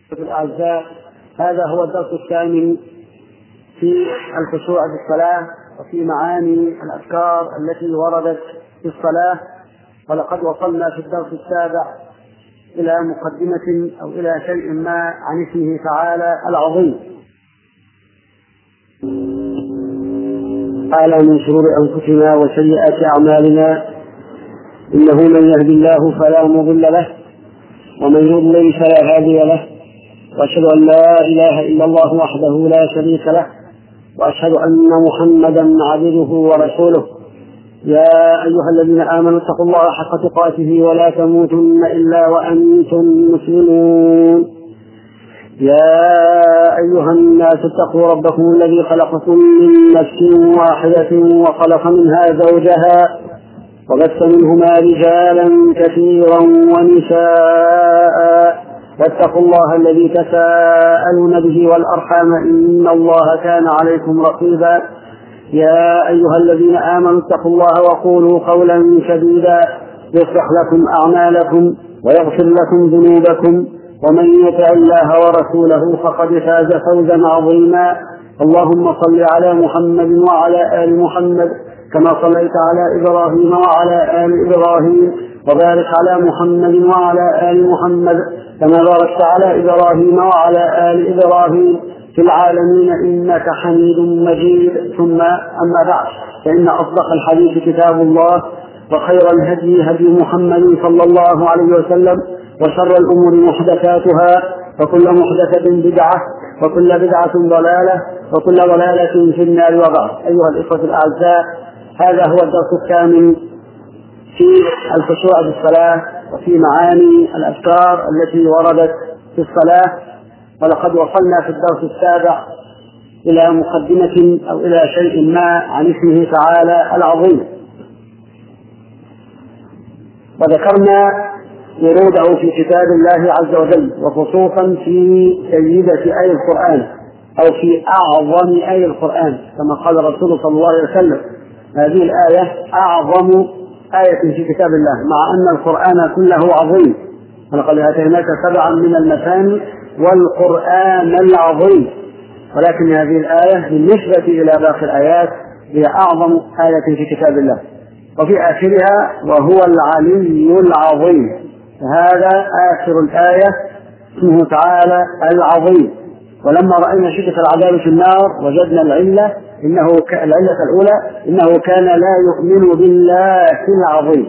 الأعزاء هذا هو الدرس الثامن في الخشوع في الصلاة وفي معاني الأذكار التي وردت في الصلاة ولقد وصلنا في الدرس السابع إلى مقدمة أو إلى شيء ما عن اسمه تعالى العظيم تعالى من شرور أنفسنا وسيئات أعمالنا إنه من يهدي الله فلا مضل له ومن يضلل فلا هادي له واشهد ان لا اله الا الله وحده لا شريك له واشهد ان محمدا عبده ورسوله يا ايها الذين امنوا اتقوا الله حق تقاته ولا تموتن الا وانتم مسلمون يا ايها الناس اتقوا ربكم الذي خلقكم من نفس واحده وخلق منها زوجها وبث منهما رجالا كثيرا ونساء واتقوا الله الذي تساءلون به والارحام ان الله كان عليكم رقيبا يا ايها الذين امنوا اتقوا الله وقولوا قولا سديدا يصلح لكم اعمالكم ويغفر لكم ذنوبكم ومن يطع الله ورسوله فقد فاز فوزا عظيما اللهم صل على محمد وعلى ال محمد كما صليت على ابراهيم وعلى ال ابراهيم وبارك على محمد وعلى ال محمد كما باركت على ابراهيم وعلى ال ابراهيم في العالمين انك حميد مجيد ثم اما بعد فان اصدق الحديث كتاب الله وخير الهدي هدي محمد صلى الله عليه وسلم وشر الامور محدثاتها وكل محدثه بدعه وكل بدعه ضلاله وكل ضلاله في النار وبعد ايها الاخوه الاعزاء هذا هو الدرس الثامن في الخشوع في الصلاة وفي معاني الأذكار التي وردت في الصلاة ولقد وصلنا في الدرس السابع إلى مقدمة أو إلى شيء ما عن اسمه تعالى العظيم وذكرنا وروده في كتاب الله عز وجل وخصوصا في سيدة آي القرآن أو في أعظم آي القرآن كما قال الرسول صلى الله عليه وسلم هذه الآية أعظم آية في كتاب الله مع أن القرآن كله عظيم ولقد آتيناك سبعا من المثاني والقرآن العظيم ولكن هذه الآية بالنسبة إلى باقي الآيات هي أعظم آية في كتاب الله وفي آخرها وهو العلي العظيم هذا آخر الآية اسمه تعالى العظيم ولما رأينا شدة العذاب في النار وجدنا العلة إنه العلة الأولى إنه كان لا يؤمن بالله العظيم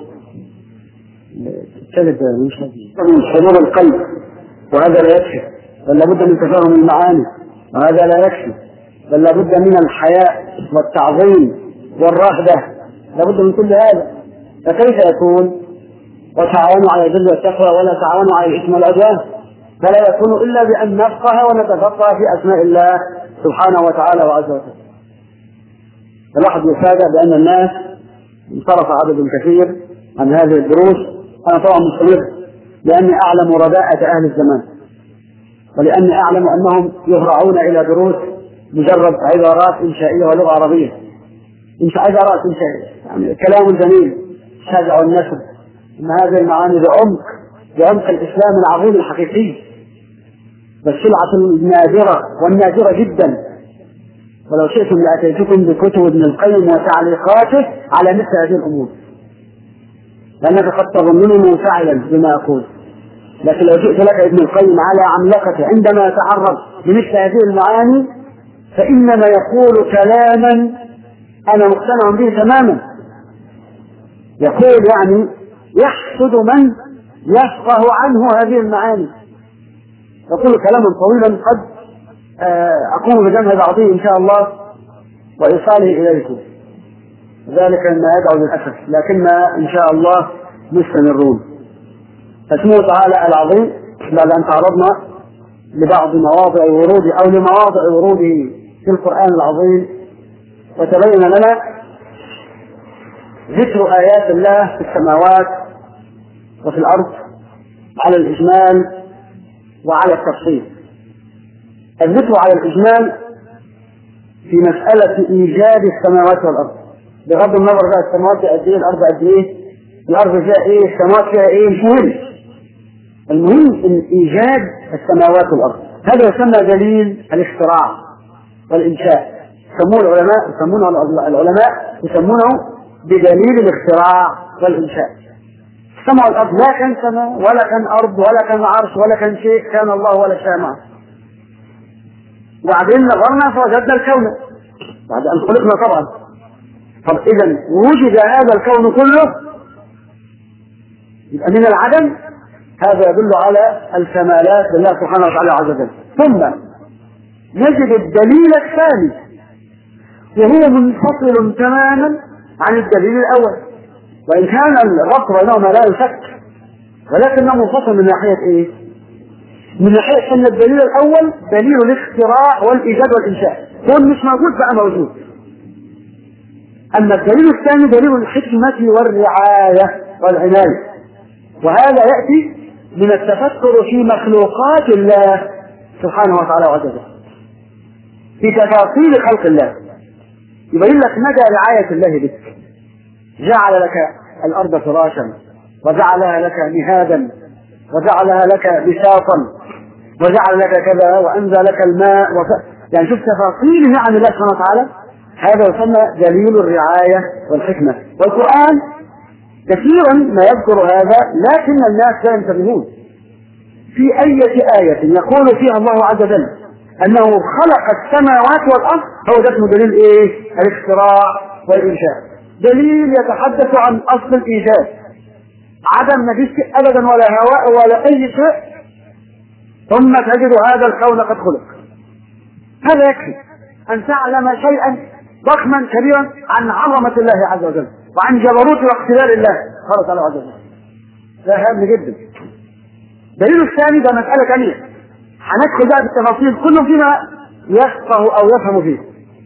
من حضور القلب وهذا لا يكفي بل لابد من تفاهم المعاني وهذا لا يكفي بل لابد من الحياء والتعظيم والرهبة لابد من كل هذا فكيف يكون وتعاونوا على البر والتقوى ولا تعاونوا على الاثم والعدوان فلا يكون الا بان نفقه ونتفقه في اسماء الله سبحانه وتعالى وعز وجل الواحد يفاجأ بأن الناس انصرف عدد كثير عن هذه الدروس أنا طبعا مستمر لأني أعلم رداءة أهل الزمان ولأني أعلم أنهم يهرعون إلى دروس مجرد عبارات إنشائية ولغة عربية إنش عبارات إنشائية يعني كلام جميل شجع النسب أن هذه المعاني بعمق بعمق الإسلام العظيم الحقيقي والسلعة النادرة والنادرة جدا ولو شئتم لاتيتكم بكتب ابن القيم وتعليقاته على مثل هذه الامور لانك قد تظنني منفعلا بما اقول لكن لو جئت لك ابن القيم على عملقته عندما يتعرض لمثل هذه المعاني فانما يقول كلاما انا مقتنع به تماما يقول يعني يحسد من يفقه عنه هذه المعاني يقول كلاما طويلا قد أقوم بجمع بعضه إن شاء الله وإيصاله إليكم ذلك مما يدعو للأسف لكن إن شاء الله مستمرون فاسمه تعالى العظيم بعد أن تعرضنا لبعض مواضع وروده أو لمواضع وروده في القرآن العظيم وتبين لنا ذكر آيات الله في السماوات وفي الأرض على الإجمال وعلى التفصيل الذكر على الإجمال في مسألة إيجاد السماوات والأرض بغض النظر بقى السماوات قد إيه الأرض قد إيه الأرض فيها إيه السماوات فيها إيه مش مهم المهم إن إيجاد السماوات والأرض هذا يسمى دليل الاختراع والإنشاء يسمونه العلماء يسمونه العلماء يسمونه بدليل الاختراع والإنشاء السماء والأرض لا كان سماء ولا كان أرض ولا كان عرش ولا كان شيء كان الله ولا شيء معه وبعدين نظرنا فوجدنا الكون بعد أن خلقنا طبعا طب إذا وجد هذا الكون كله يبقى من العدم هذا يدل على الكمالات لله سبحانه وتعالى عز وجل ثم نجد الدليل الثاني وهو منفصل تماما عن الدليل الاول وان كان الربط بينهما لا يشك ولكنه منفصل من ناحيه ايه؟ من ناحيه ان الدليل الاول دليل الاختراع والايجاد والانشاء هو مش موجود بقى موجود اما الدليل الثاني دليل الحكمه والرعايه والعنايه وهذا ياتي من التفكر في مخلوقات الله سبحانه وتعالى وعز وجل في تفاصيل خلق الله يبين لك مدى رعاية الله بك جعل لك الأرض فراشا وجعلها لك مهادا وجعلها لك بساطا وجعل لك كذا وأنزل لك الماء وف... يعني شوف تفاصيل نعم الله سبحانه وتعالى هذا يسمى دليل الرعاية والحكمة والقرآن كثيرا ما يذكر هذا لكن الناس لا ينتبهون في أي آية يقول فيها الله عز وجل أنه خلق السماوات والأرض هو ده اسمه دليل إيه؟ الاختراع والإنشاء دليل يتحدث عن أصل الإيجاد عدم ما فيش أبدا ولا هواء ولا أي شيء ثم تجد هذا الكون قد خلق هذا يكفي أن تعلم شيئا ضخما كبيرا عن عظمة الله عز وجل وعن جبروت واقتدار الله قال تعالى عز وجل ده هام جدا الدليل الثاني ده مسألة ثانية هندخل بقى بالتفاصيل كل فيما يفقه أو يفهم فيه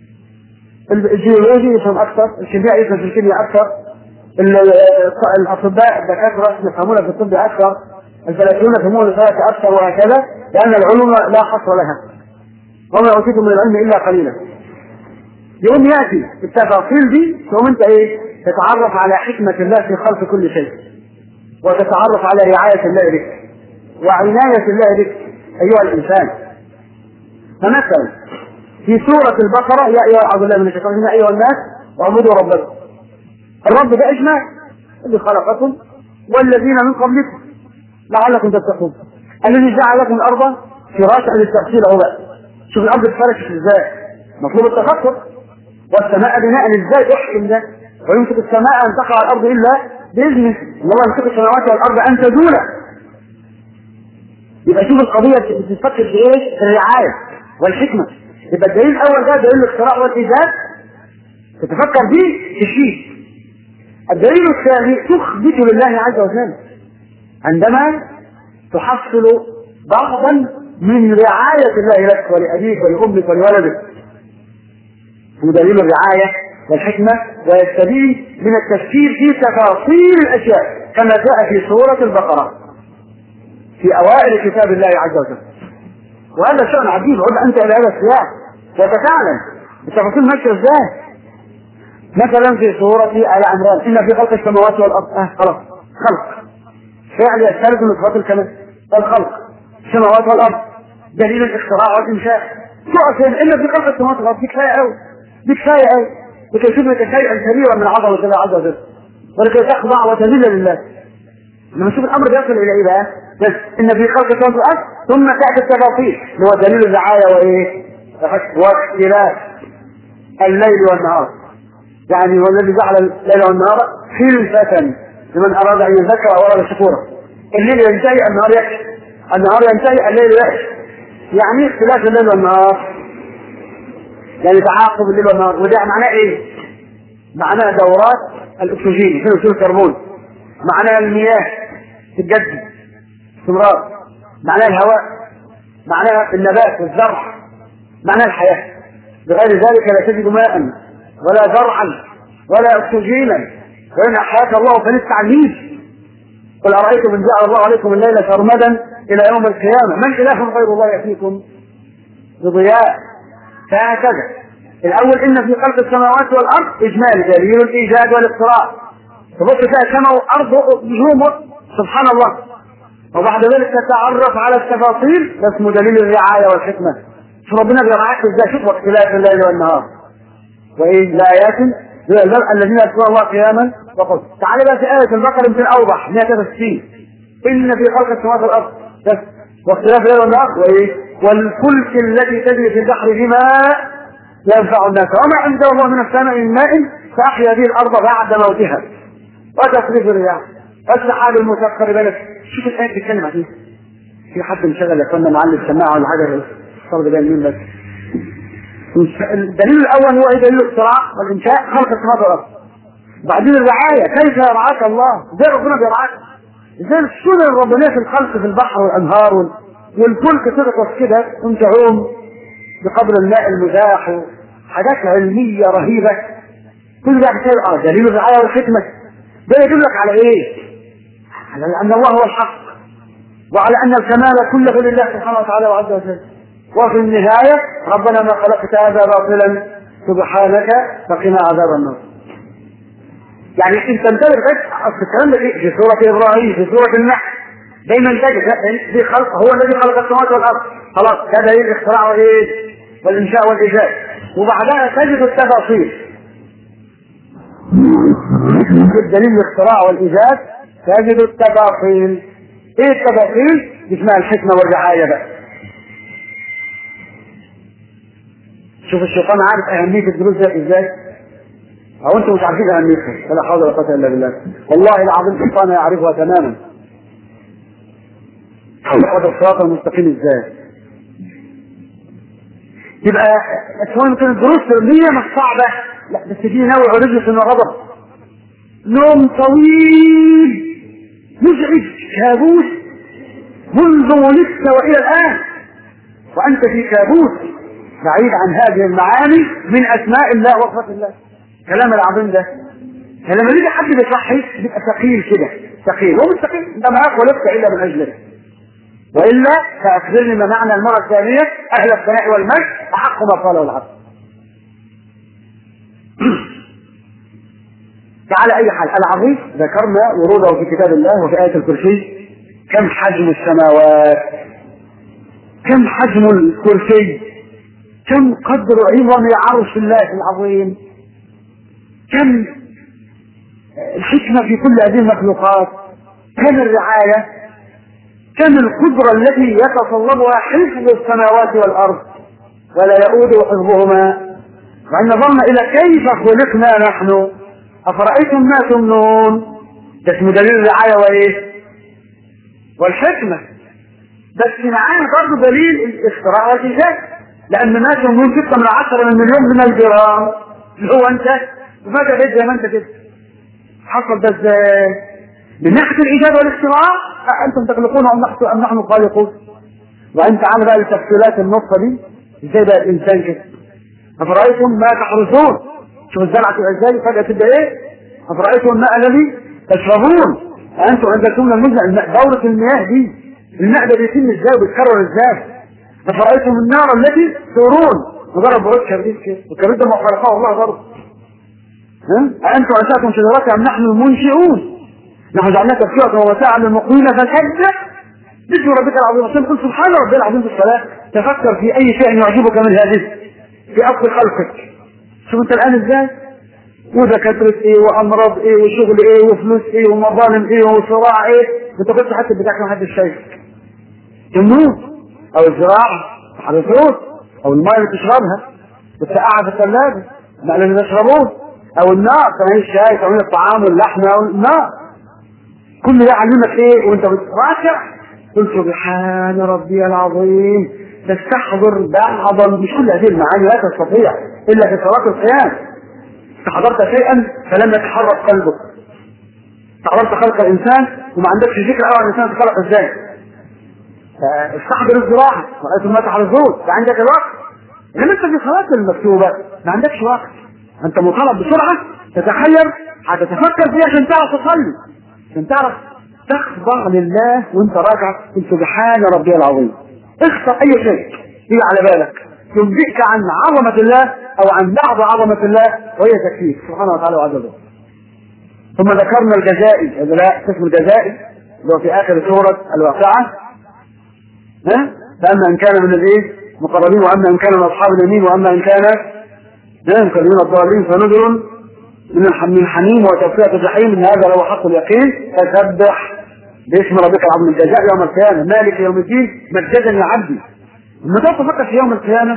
الجيولوجي يفهم أكثر الكيمياء يفهم في الكيمياء أكثر الأطباء الدكاترة يفهمون في الطب أكثر الفلاسفون يفهمون الفلك أكثر وهكذا لأن العلوم لا حصر لها وما أوتيتم من العلم إلا قليلا يوم يأتي التفاصيل دي تقوم أنت إيه تتعرف على حكمة الله في خلق كل شيء وتتعرف على رعاية الله بك وعناية الله بك أيها الإنسان فمثلا في سورة البقرة يا أيها أعوذ بالله من الشيطان يا أيها الناس واعبدوا ربكم الرب ده إجماع اللي خلقكم والذين من قبلكم لعلكم تتقون الذي جعل لكم الأرض فراشا للتغسيل عباء شوف الأرض اتفرشت إزاي مطلوب التفكر والسماء بناء ازاي يحكم ده ويمسك السماء ان تقع على الارض الا باذنه ان الله يمسك السماوات والارض ان تزولا يبقى شوف القضيه بتفكر في ايه؟ في الرعايه والحكمه يبقى الدليل الاول ده دليل الاختراع والايجاد تتفكر به تشيء الدليل الثاني تخبت لله عز وجل عندما تحصل بعضا من رعاية الله لك ولأبيك ولأمك ولولدك هو دليل الرعاية والحكمة ويستبين من التفكير في تفاصيل الأشياء كما جاء في سورة البقرة في أوائل كتاب الله عز وجل وهذا شأن عجيب عد أنت إلى هذا السياق وتتعلم التفاصيل ماشية إزاي مثلا في سورة آل عمران إن في خلق السماوات والأرض آه خلاص خلق فعل يستلزم من صفات الكمال الخلق السماوات والأرض دليل الاختراع والإنشاء تقف إن في خلق السماوات والأرض دي كفاية أوي دي كفاية أوي لكي تدرك شيئا كبيرا من عظمة الله عز وجل ولكي تخضع وتذل لله لما نشوف الأمر بيصل إلى إيه بقى؟ بس إن في خلق السماوات والأرض ثم تأتي التفاصيل اللي هو دليل الرعاية وإيه؟ واختلاف الليل والنهار يعني هو الذي جعل الليل والنهار خلفة لمن أراد أن يذكر أو أراد شكورا الليل ينتهي النهار يكفي النهار ينتهي الليل يكفي يعني اختلاف الليل والنهار يعني تعاقب الليل والنهار وده معناه ايه؟ معناه دورات الاكسجين ثاني اكسيد الكربون معناه المياه تتجدد استمرار معناه الهواء معناه النبات والزرع معناه الحياه بغير ذلك لا تجد ماء ولا زرعا ولا اكسجينا وان احياك الله فللتعليم قل ارايتم ان جعل الله عليكم الليل سرمدا الى يوم القيامه من اله غير الله ياتيكم بضياء فهكذا الاول ان في خلق السماوات والارض اجمال دليل الايجاد والاختراع تبص تلاقي السماء والارض نجوم سبحان الله وبعد ذلك تتعرف على التفاصيل ده اسمه دليل الرعاية والحكمة شوف ربنا بيرعاك ازاي شوف اختلاف الليل والنهار وايه لآيات الذين يذكرون الله قياما وقل تعالى بقى في آية البقرة يمكن أوضح 163 إن في خلق السماوات والأرض بس واختلاف الليل والنهار وايه والفلك التي تجري في البحر بما ينفع الناس وما عنده الله من السماء من ماء فأحيا به الأرض بعد موتها وتصريف الرياح والسحاب المسخر بين شوف الآية بتتكلم عن ايه في حد مشغل يا اخوانا معلم السماعة ولا حاجة الصرد بين مين بس الدليل الأول هو ايه دليل الاختراع والإنشاء خلق السماوات والأرض بعدين الرعاية كيف يرعاك الله ازاي ربنا بيرعاك ازاي السنن الربانية في الخلق في البحر والأنهار وال... والفلك تغطس كده وانت عوم بقدر الماء المزاح حاجات علمية رهيبة كل ده كتير اه دليل الرعاية والحكمة ده يدلك على ايه؟ على ان الله هو الحق وعلى ان الكمال كله لله سبحانه وتعالى وعز وجل وفي النهاية ربنا ما خلقت هذا باطلا سبحانك فقنا عذاب النار يعني انت تنتبه بس اصل الكلام ده في سورة ابراهيم في سورة النحل دايما تجد في خلق هو الذي خلق السماوات والارض خلاص ده دليل الاختراع وايه والانشاء والايجاد وبعدها تجد التفاصيل دليل الاختراع والايجاد تجد التفاصيل ايه التفاصيل اسمها الحكمه والرعايه بقى شوف الشيطان عارف اهميه الدروس ده ازاي او انتم مش عارفين اهميتها فلا حول ولا قوه الا بالله والله العظيم الشيطان يعرفها تماما هذا الصراط المستقيم ازاي يبقى اخوان كانت الدروس العلميه مش صعبه لا بس دي نوع رجل انه غضب نوم طويل مزعج كابوس منذ ولدت والى الان وانت في كابوس بعيد عن هذه المعاني من اسماء الله وصفات الله كلام العظيم ده فلما يجي حد بيصحي بيبقى ثقيل كده ثقيل هو مش ثقيل انت معاك ولدت الا من اجلك والا فاخبرني ما معنى المره الثانيه اهل الثناء والمجد احق ما قاله العبد فعلى اي حال العظيم ذكرنا وروده في كتاب الله وفي ايه الكرسي كم حجم السماوات كم حجم الكرسي كم قدر عظم عرش الله العظيم كم الحكمه في كل هذه المخلوقات كم الرعايه كم القدرة التي يتصلبها حفظ السماوات والأرض ولا يؤود حفظهما وإن نظرنا إلى كيف خلقنا نحن أفرأيتم ما تمنون ده اسمه دليل الرعاية وإيه؟ والحكمة بس معانا برضه دليل الاختراع والإيجاد لأن ما تمنون ستة من عشرة من مليون من الجرام اللي هو أنت وماذا بيت زي ما أنت كده حصل ده ازاي؟ من ناحية الإيجاد والاختراع أنتم تخلقون أم نحن أم نحن الخالقون وأنت تعالى بقى لتفصيلات النقطة دي إزاي بقى الإنسان كده أفرأيتم ما تحرثون شوف الزرعة تبقى إزاي فجأة تبقى إيه أفرأيتم الماء الذي تشربون أنتم عندكم الماء دورة المياه دي الماء ده بيتم إزاي وبيتكرر إزاي أفرأيتم النار التي تورون مجرد برود كبريت كده والكبريت ده ما خلقه الله برضه ها أنتم أنشأتم شجرتها أم نحن المنشئون نحن جعلناك تذكرة ومتاعا للمقيمين فسبح باسم ربك العظيم عشان قل سبحان ربي العظيم في الصلاة تفكر في أي شيء يعجبك من هذه في أصل خلقك شوف أنت الآن إزاي ودكاترة إيه وأمراض إيه وشغل إيه وفلوس إيه ومظالم إيه وصراع إيه أنت قلت حتى بتاعك ما حدش شايفك تموت أو الزراعة حرثوت أو الماء اللي تشربها والسقعة في الثلاجة الماء اللي تشربوه أو النار تمام الشاي تمام الطعام واللحمة والنار كل ده علمك ايه وانت بتراجع قل سبحان ربي العظيم تستحضر بعضا مش كل هذه المعاني لا تستطيع الا في صلاه القيام استحضرت شيئا فلم يتحرك قلبك استحضرت خلق الانسان وما عندكش فكره اول الانسان تخلق ازاي استحضر الزراعه ورأيت ما تحرزون عندك الوقت لما انت في صلاه المكتوبه ما عندكش وقت انت مطالب بسرعه تتحير هتتفكر فيها عشان تعرف تصلي عشان تعرف تخضع لله وانت راجع قل سبحان ربي العظيم اختر اي شيء يجي على بالك ينبئك عن عظمة الله او عن بعض عظمة الله وهي تكفيك سبحانه وتعالى وعز وجل ثم ذكرنا الجزائي هذا لا قسم الجزائي اللي هو في اخر سوره الواقعه ها فاما ان كان من الايه مقربين واما ان كان من اصحاب اليمين واما ان كان ها مكذبين الضالين فنذر من الح- من حميم وتصفيه الجحيم ان هذا لو حق اليقين فسبح باسم ربك العظيم الجزاء يوم القيامه مالك يوم الدين مجدا يا عبدي لما تقف تفكر في يوم القيامه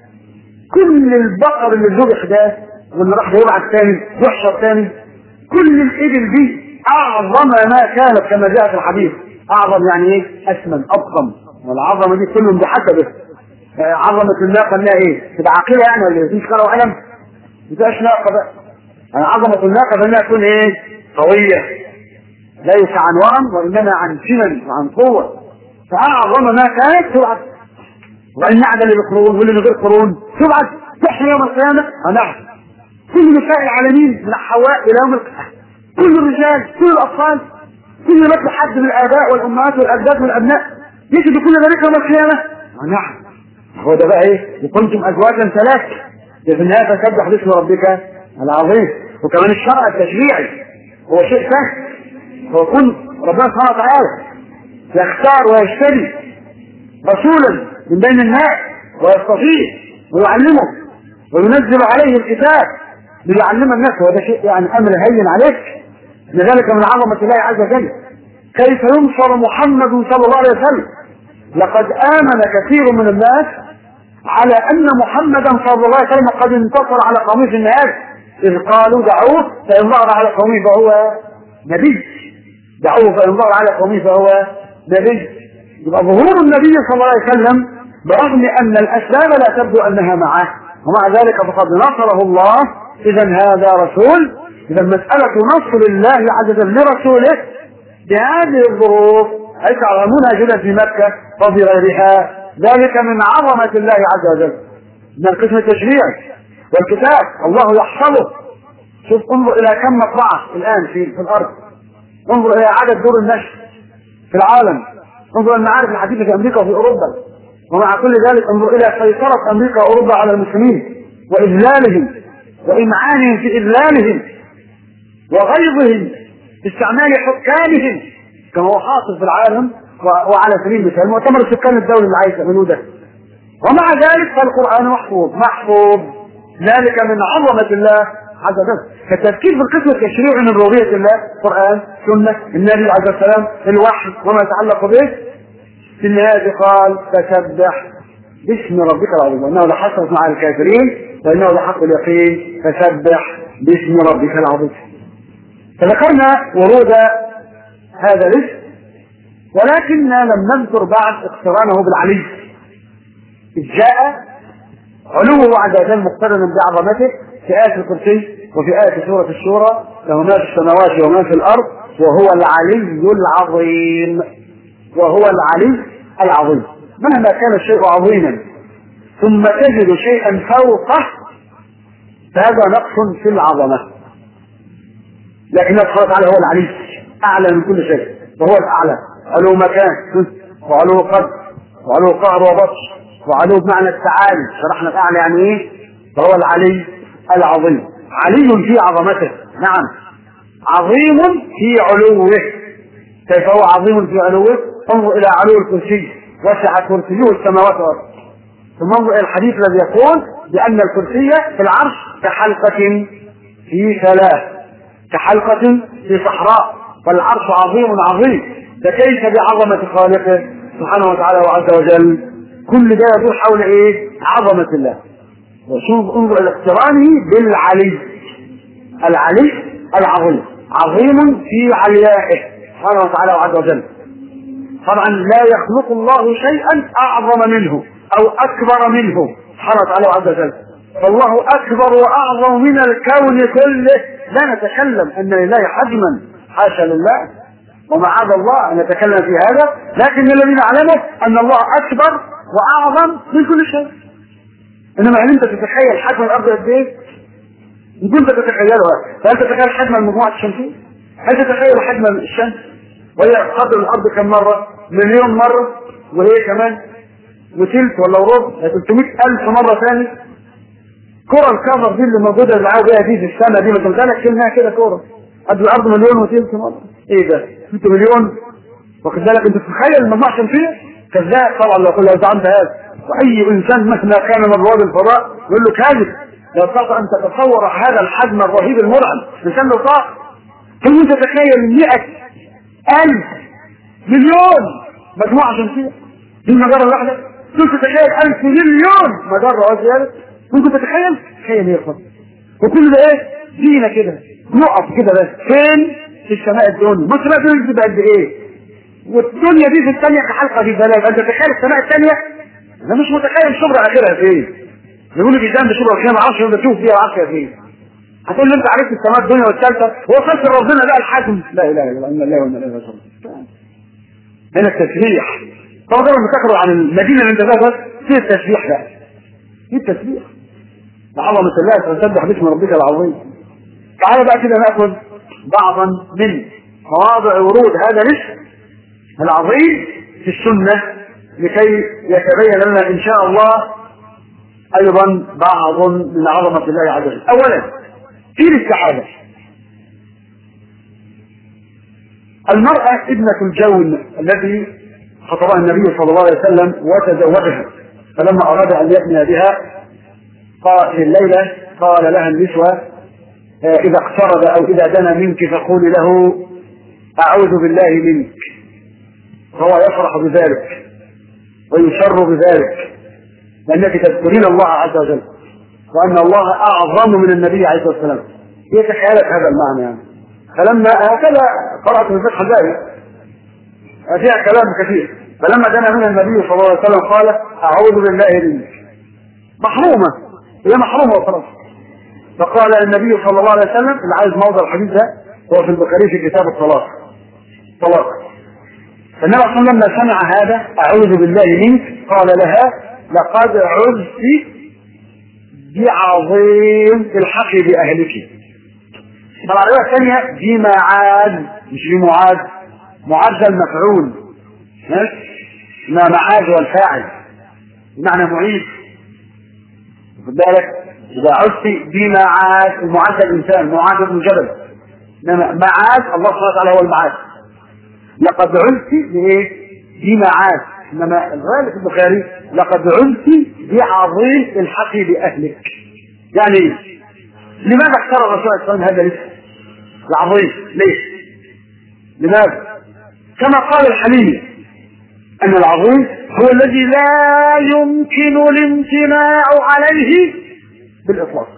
كل البقر اللي ذبح ده واللي راح يبعث تاني يحشر تاني كل الابل دي اعظم ما كانت كما جاء في الحديث اعظم يعني ايه اسمن اضخم والعظمه دي كلهم بحسبه آه، عظمه الناقه انها ايه تبقى عاقله يعني ولا إيه؟ مفيش كره وقلم ما تبقاش ناقه بقى يعني عظمه الناقه فانها تكون ايه قويه ليس عن ورم وانما عن سمن وعن قوه فاعظم ما كانت تبعث والنعجه اللي بقرون واللي من غير قرون تبعث تحيا يوم القيامه آه نعم كل نساء العالمين من حواء الى يوم القيامه كل الرجال كل الاطفال كل مثل حد من الاباء والامهات والاجداد والابناء يجد كل ذلك يوم القيامه آه نعم هو ده بقى ايه وكنتم ازواجا ثلاث في النهايه فسبح باسم ربك العظيم وكمان الشرع التشريعي هو شيء سهل هو كن ربنا سبحانه وتعالى يختار ويشتري رسولا من بين الناس ويستطيع ويعلمه وينزل عليه الكتاب ليعلم الناس وهذا شيء يعني امر هين عليك لذلك من عظمه الله عز وجل كيف ينصر محمد صلى الله عليه وسلم لقد امن كثير من الناس على ان محمدا صلى الله عليه وسلم قد انتصر على قومه في النهايه اذ قالوا دعوه فان ظهر على قومه فهو نبي دعوه فان ظهر على قومه فهو نبي يبقى ظهور النبي صلى الله عليه وسلم برغم ان الاسباب لا تبدو انها معه ومع ذلك فقد نصره الله اذا هذا رسول اذا مساله نصر الله عز وجل لرسوله بهذه الظروف اي تعلمونها جدا في مكه وفي غيرها ذلك من عظمه الله عز وجل من القسم التشريعي والكتاب الله يحفظه شوف انظر الى كم مطبعه الان في, في الارض انظر الى عدد دور النشر في العالم انظر الى المعارف الحديثه في امريكا وفي اوروبا ومع كل ذلك انظر الى سيطره امريكا واوروبا على المسلمين واذلالهم وامعانهم في اذلالهم وغيظهم في استعمال حكامهم كما هو حاصل في العالم و- وعلى سبيل المثال مؤتمر السكان الدولي اللي عايز يعملوه ده ومع ذلك فالقران محفوظ محفوظ ذلك من عظمه الله عز وجل فالتفكير في القسم التشريعي من ربوبيه الله القران سنه النبي عليه السلام الوحي وما يتعلق به في النهايه قال فسبح باسم ربك العظيم وانه لحسرة مع الكافرين وانه لحق اليقين فسبح باسم ربك العظيم فذكرنا ورود هذا الاسم ولكننا لم نذكر بعد اقترانه بالعلي إذ جاء علوه عز وجل مقترنا بعظمته في آية الكرسي وفي آية سورة الشورى له ما في السماوات وما في الأرض وهو العلي العظيم وهو العلي العظيم مهما كان الشيء عظيما ثم تجد شيئا فوقه فهذا نقص في العظمة لكن الله سبحانه وتعالى هو العلي أعلى من كل شيء وهو الأعلى علو مكان وعلو قدر وعلو قهر وبطش وعلو بمعنى التعالي شرحنا الأعلى يعني إيه فهو العلي العظيم علي في عظمته نعم عظيم في علوه كيف هو عظيم في علوه انظر إلى علو الكرسي وسع كرسيه السماوات والأرض ثم انظر إلى الحديث الذي يقول بأن الكرسي في العرش كحلقة في ثلاث كحلقة في صحراء والعرش عظيم عظيم فكيف بعظمة خالقه سبحانه وتعالى وعز وجل كل ده يدور حول ايه عظمة الله وشوف انظر الى اقترانه بالعلي العلي العظيم عظيم في عليائه سبحانه وتعالى وعز وجل طبعا لا يخلق الله شيئا اعظم منه او اكبر منه سبحانه وتعالى وعز وجل فالله اكبر واعظم من الكون كله لا نتكلم ان لله حجما حاشا لله ومعاذ الله ان نتكلم في هذا لكن الذي نعلمه ان الله اكبر واعظم من كل شيء انما هل انت تتخيل حجم الارض قد ايه؟ ان كنت تتخيلها فهل تتخيل حجم المجموعه الشمسيه؟ هل تتخيل حجم الشمس؟ وهي قدر الارض كم مره؟ مليون مره وهي كمان وتلت ولا وربع 300 الف مره ثاني كرة الكفر دي اللي موجودة اللي عاوز بيها دي في السماء دي ما تمثالك كلمة كده كرة قد الأرض مليون وتلت مرة إيه ده؟ 6 مليون واخد بالك انت تتخيل المجموعه الشمسيه كذاب طبعا لو كل زعمت هذا واي انسان مهما كان من رواد الفضاء يقول له كاذب لا تستطيع ان تتصور هذا الحجم الرهيب المرعب انسان له طاقه ثم تتخيل 100 ألف مليون مجموعة شمسية في المجرة الواحدة ممكن تتخيل ألف مليون مجرة وزيادة ممكن تتخيل تخيل يا اخوان وكل ده ايه زينة كده نقف كده بس فين في السماء الدنيا مصر بقى الدنيا بتبقى قد ايه والدنيا دي في الثانية كحلقة في بلاد انت تتخيل السماء الثانية انا مش متخيل شبرا اخرها فين يقولوا في جنب شبرا اخرها ما اعرفش يقول تشوف فيها عافية فين هتقول لي انت عرفت السماء الدنيا والثالثة وصلت ربنا بقى الحجم لا اله الا الله لا اله الا الله هنا التسبيح طبعا لما تقرا عن المدينه اللي انت فيها بس في التسبيح بقى في التسبيح لعظمة الله فسبح باسم ربك العظيم تعالى بقى كده ناخذ بعضا من مواضع ورود هذا الاسم العظيم في السنة لكي يتبين لنا ان شاء الله ايضا بعض من عظمة الله عز وجل اولا في السعادة المرأة ابنة الجون التي خطبها النبي صلى الله عليه وسلم وتزوجها فلما اراد ان يبني بها قال في الليلة قال لها النسوة إذا اقترب أو إذا دنا منك فقولي له أعوذ بالله منك فهو يفرح بذلك ويسر بذلك لأنك تذكرين الله عز وجل وأن الله أعظم من النبي عليه الصلاة والسلام هي تخيلت هذا المعنى يعني فلما هكذا قرأت في الفتح الباري فيها كلام كثير فلما دنا من النبي صلى الله عليه وسلم قال أعوذ بالله منك محرومة هي محرومة وخلاص فقال النبي صلى الله عليه وسلم اللي عايز موضع الحديث ده هو في البخاري في كتاب الطلاق طلاق فالنبي صلى الله عليه وسلم لما سمع هذا اعوذ بالله منك قال لها لقد عزت بعظيم الحقي باهلك طبعا الروايه الثانيه بمعاد مش بمعاد معاد ده المفعول ما معاد هو الفاعل بمعنى معيد خد بالك إذا عدت بمعاد المعاد الإنسان معاد بن جبل إنما معاد الله سبحانه وتعالى هو المعاد لقد عدت بإيه؟ بمعاد إنما الرواية في البخاري لقد عدت بعظيم الحق بأهلك يعني إيه؟ لماذا اختار الرسول صلى الله عليه وسلم هذا الاسم العظيم ليش؟ لماذا؟ كما قال الحليمي أن العظيم هو الذي لا يمكن الامتناع عليه بالإطلاق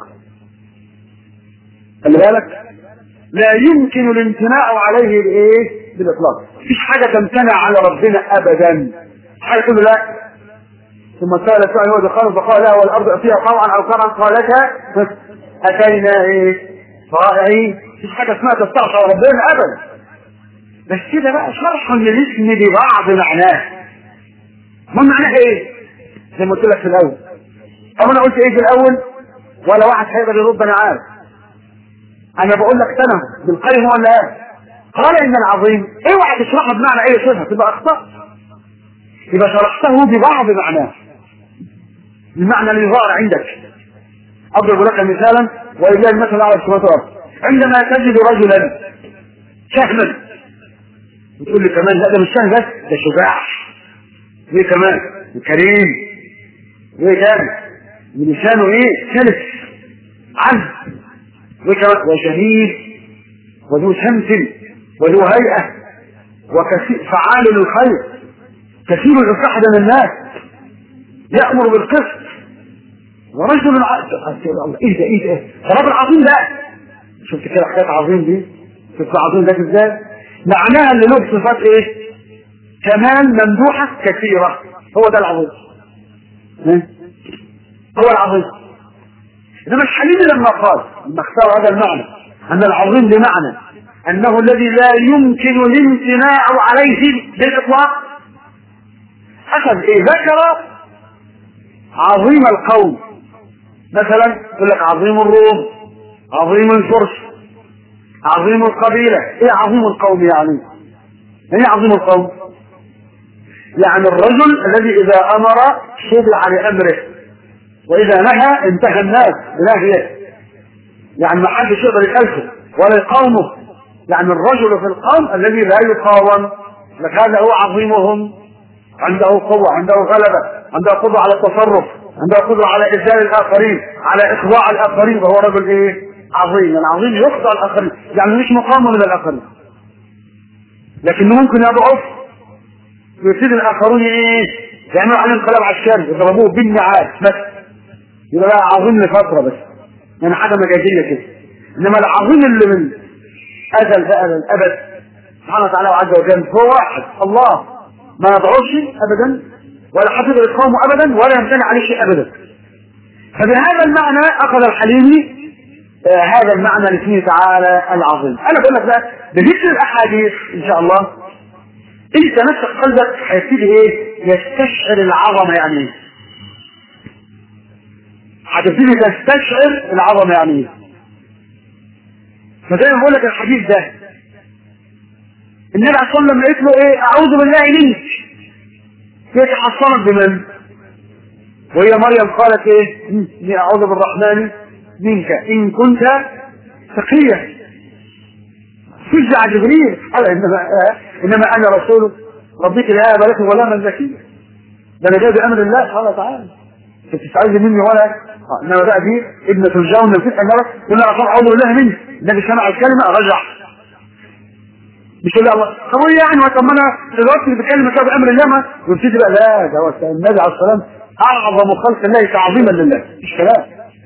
خلي بالك لا يمكن الامتناع عليه بإيه؟ بالإطلاق مفيش حاجة تمتنع على ربنا أبدا حاجة تقول لا ثم سأل سؤال هو دخان فقال لا والأرض فيها طوعا أو كرها قالتها أتينا إيه؟ طائعين مفيش حاجة اسمها تستعصى على ربنا أبدا بس كده بقى شرح للاسم ببعض معناه ما معناه ايه زي ما قلت لك في الاول طب انا قلت ايه في الاول ولا واحد هيقدر يرد انا عارف انا بقول لك سنه بالقيم ولا ايه قال ان العظيم اوعى تشرحها بمعنى اي شبهه تبقى اخطاء يبقى شرحته ببعض معناه المعنى اللي ظاهر عندك اضرب لك مثالا ولله المثل على السماوات والارض عندما تجد رجلا شهما وتقول لي كمان لا ده مش سهل بس ده شجاع وايه كمان وكريم وايه كمان ولسانه ايه سلس عز وكمان وشهيد وذو سمت وذو هيئة وكثير فعال للخير كثير الإصلاح بين الناس يأمر بالقسط ورجل ايه ده ايه ده رب العظيم ده شفت كده حكاية عظيم دي شفت عظيم ده ازاي معناها ان له صفات ايه كمان ممدوحة كثيرة هو ده العظيم هو العظيم انما الحليم لما قال لما اختار هذا المعنى ان العظيم بمعنى انه الذي لا يمكن الامتناع عليه بالاطلاق اخذ ايه ذكر عظيم القوم مثلا يقول لك عظيم الروم عظيم الفرس عظيم القبيلة ايه عظيم القوم يعني ايه عظيم القوم يعني الرجل الذي اذا امر خضع لامره واذا نهى انتهى الناس بنهيه يعني ما حدش يقدر يخالفه ولا يقاومه يعني الرجل في القوم الذي لا يقاوم لك هذا هو عظيمهم عنده قوة عنده غلبة عنده قدرة على التصرف عنده قدرة على إذلال الآخرين على إخضاع الآخرين وهو رجل إيه عظيم يعني عظيم يخضع الآخرين يعني مش مقامة من الآخرين لكنه ممكن يضعف ويبتدي الآخرون إيه يعملوا عليه انقلاب عسكري يضربوه بالنعال بس يبقى بقى عظيم لفترة بس يعني حاجة مجازية كده إنما العظيم اللي من أزل بقى للأبد سبحانه وتعالى عز وجل هو واحد الله ما يضعفش أبدا ولا حفظ إقامه أبدا ولا يمتنع عليه شيء أبدا فبهذا المعنى أخذ الحليمي آه هذا المعنى لاسمه تعالى العظيم أنا بقول لك بقى بذكر الأحاديث إن شاء الله أنت نفسك قلبك هيبتدي إيه يستشعر العظمة يعني إيه هتبتدي تستشعر العظمة يعني إيه فزي ما بقول لك الحديث ده النبي عليه الصلاه والسلام قالت له ايه اعوذ بالله منك هي تحصنت بمن وهي مريم قالت ايه اني اعوذ بالرحمن منك ان كنت تقيا فزع جبريل قال انما آه انما انا رسول ربك لا بارك ولا من زكي ده انا جاي بامر الله سبحانه وتعالى تستعوذ مني ولا آه. انما بقى دي ابنة الجون من فتح النار قلنا اعوذ بالله منك النبي سمع الكلمه رجع مش يقول الله طب ايه يعني طب ما انا دلوقتي اللي بتكلم كده بامر الله ما ويبتدي بقى لا ده هو النبي عليه السلام اعظم خلق الله تعظيما لله مش كلام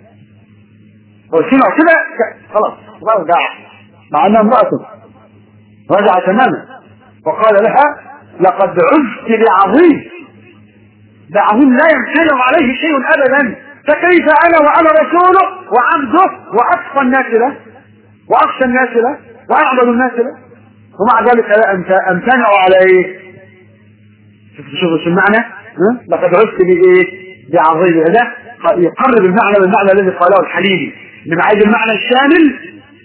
هو سمع كده خلاص رجع مع انها امراته رجع تماما وقال لها لقد عزت بعظيم ده عظيم لا يمتنع عليه شيء ابدا فكيف انا وانا رسوله وعبده واتقى الناس له واخشى الناس له واعبد الناس له ومع ذلك لا امتنعوا على ايه شوف شوف شو المعنى لقد عشت بايه بعظيم ده يقرب المعنى بالمعنى الذي قاله الحليمي من عايز المعنى الشامل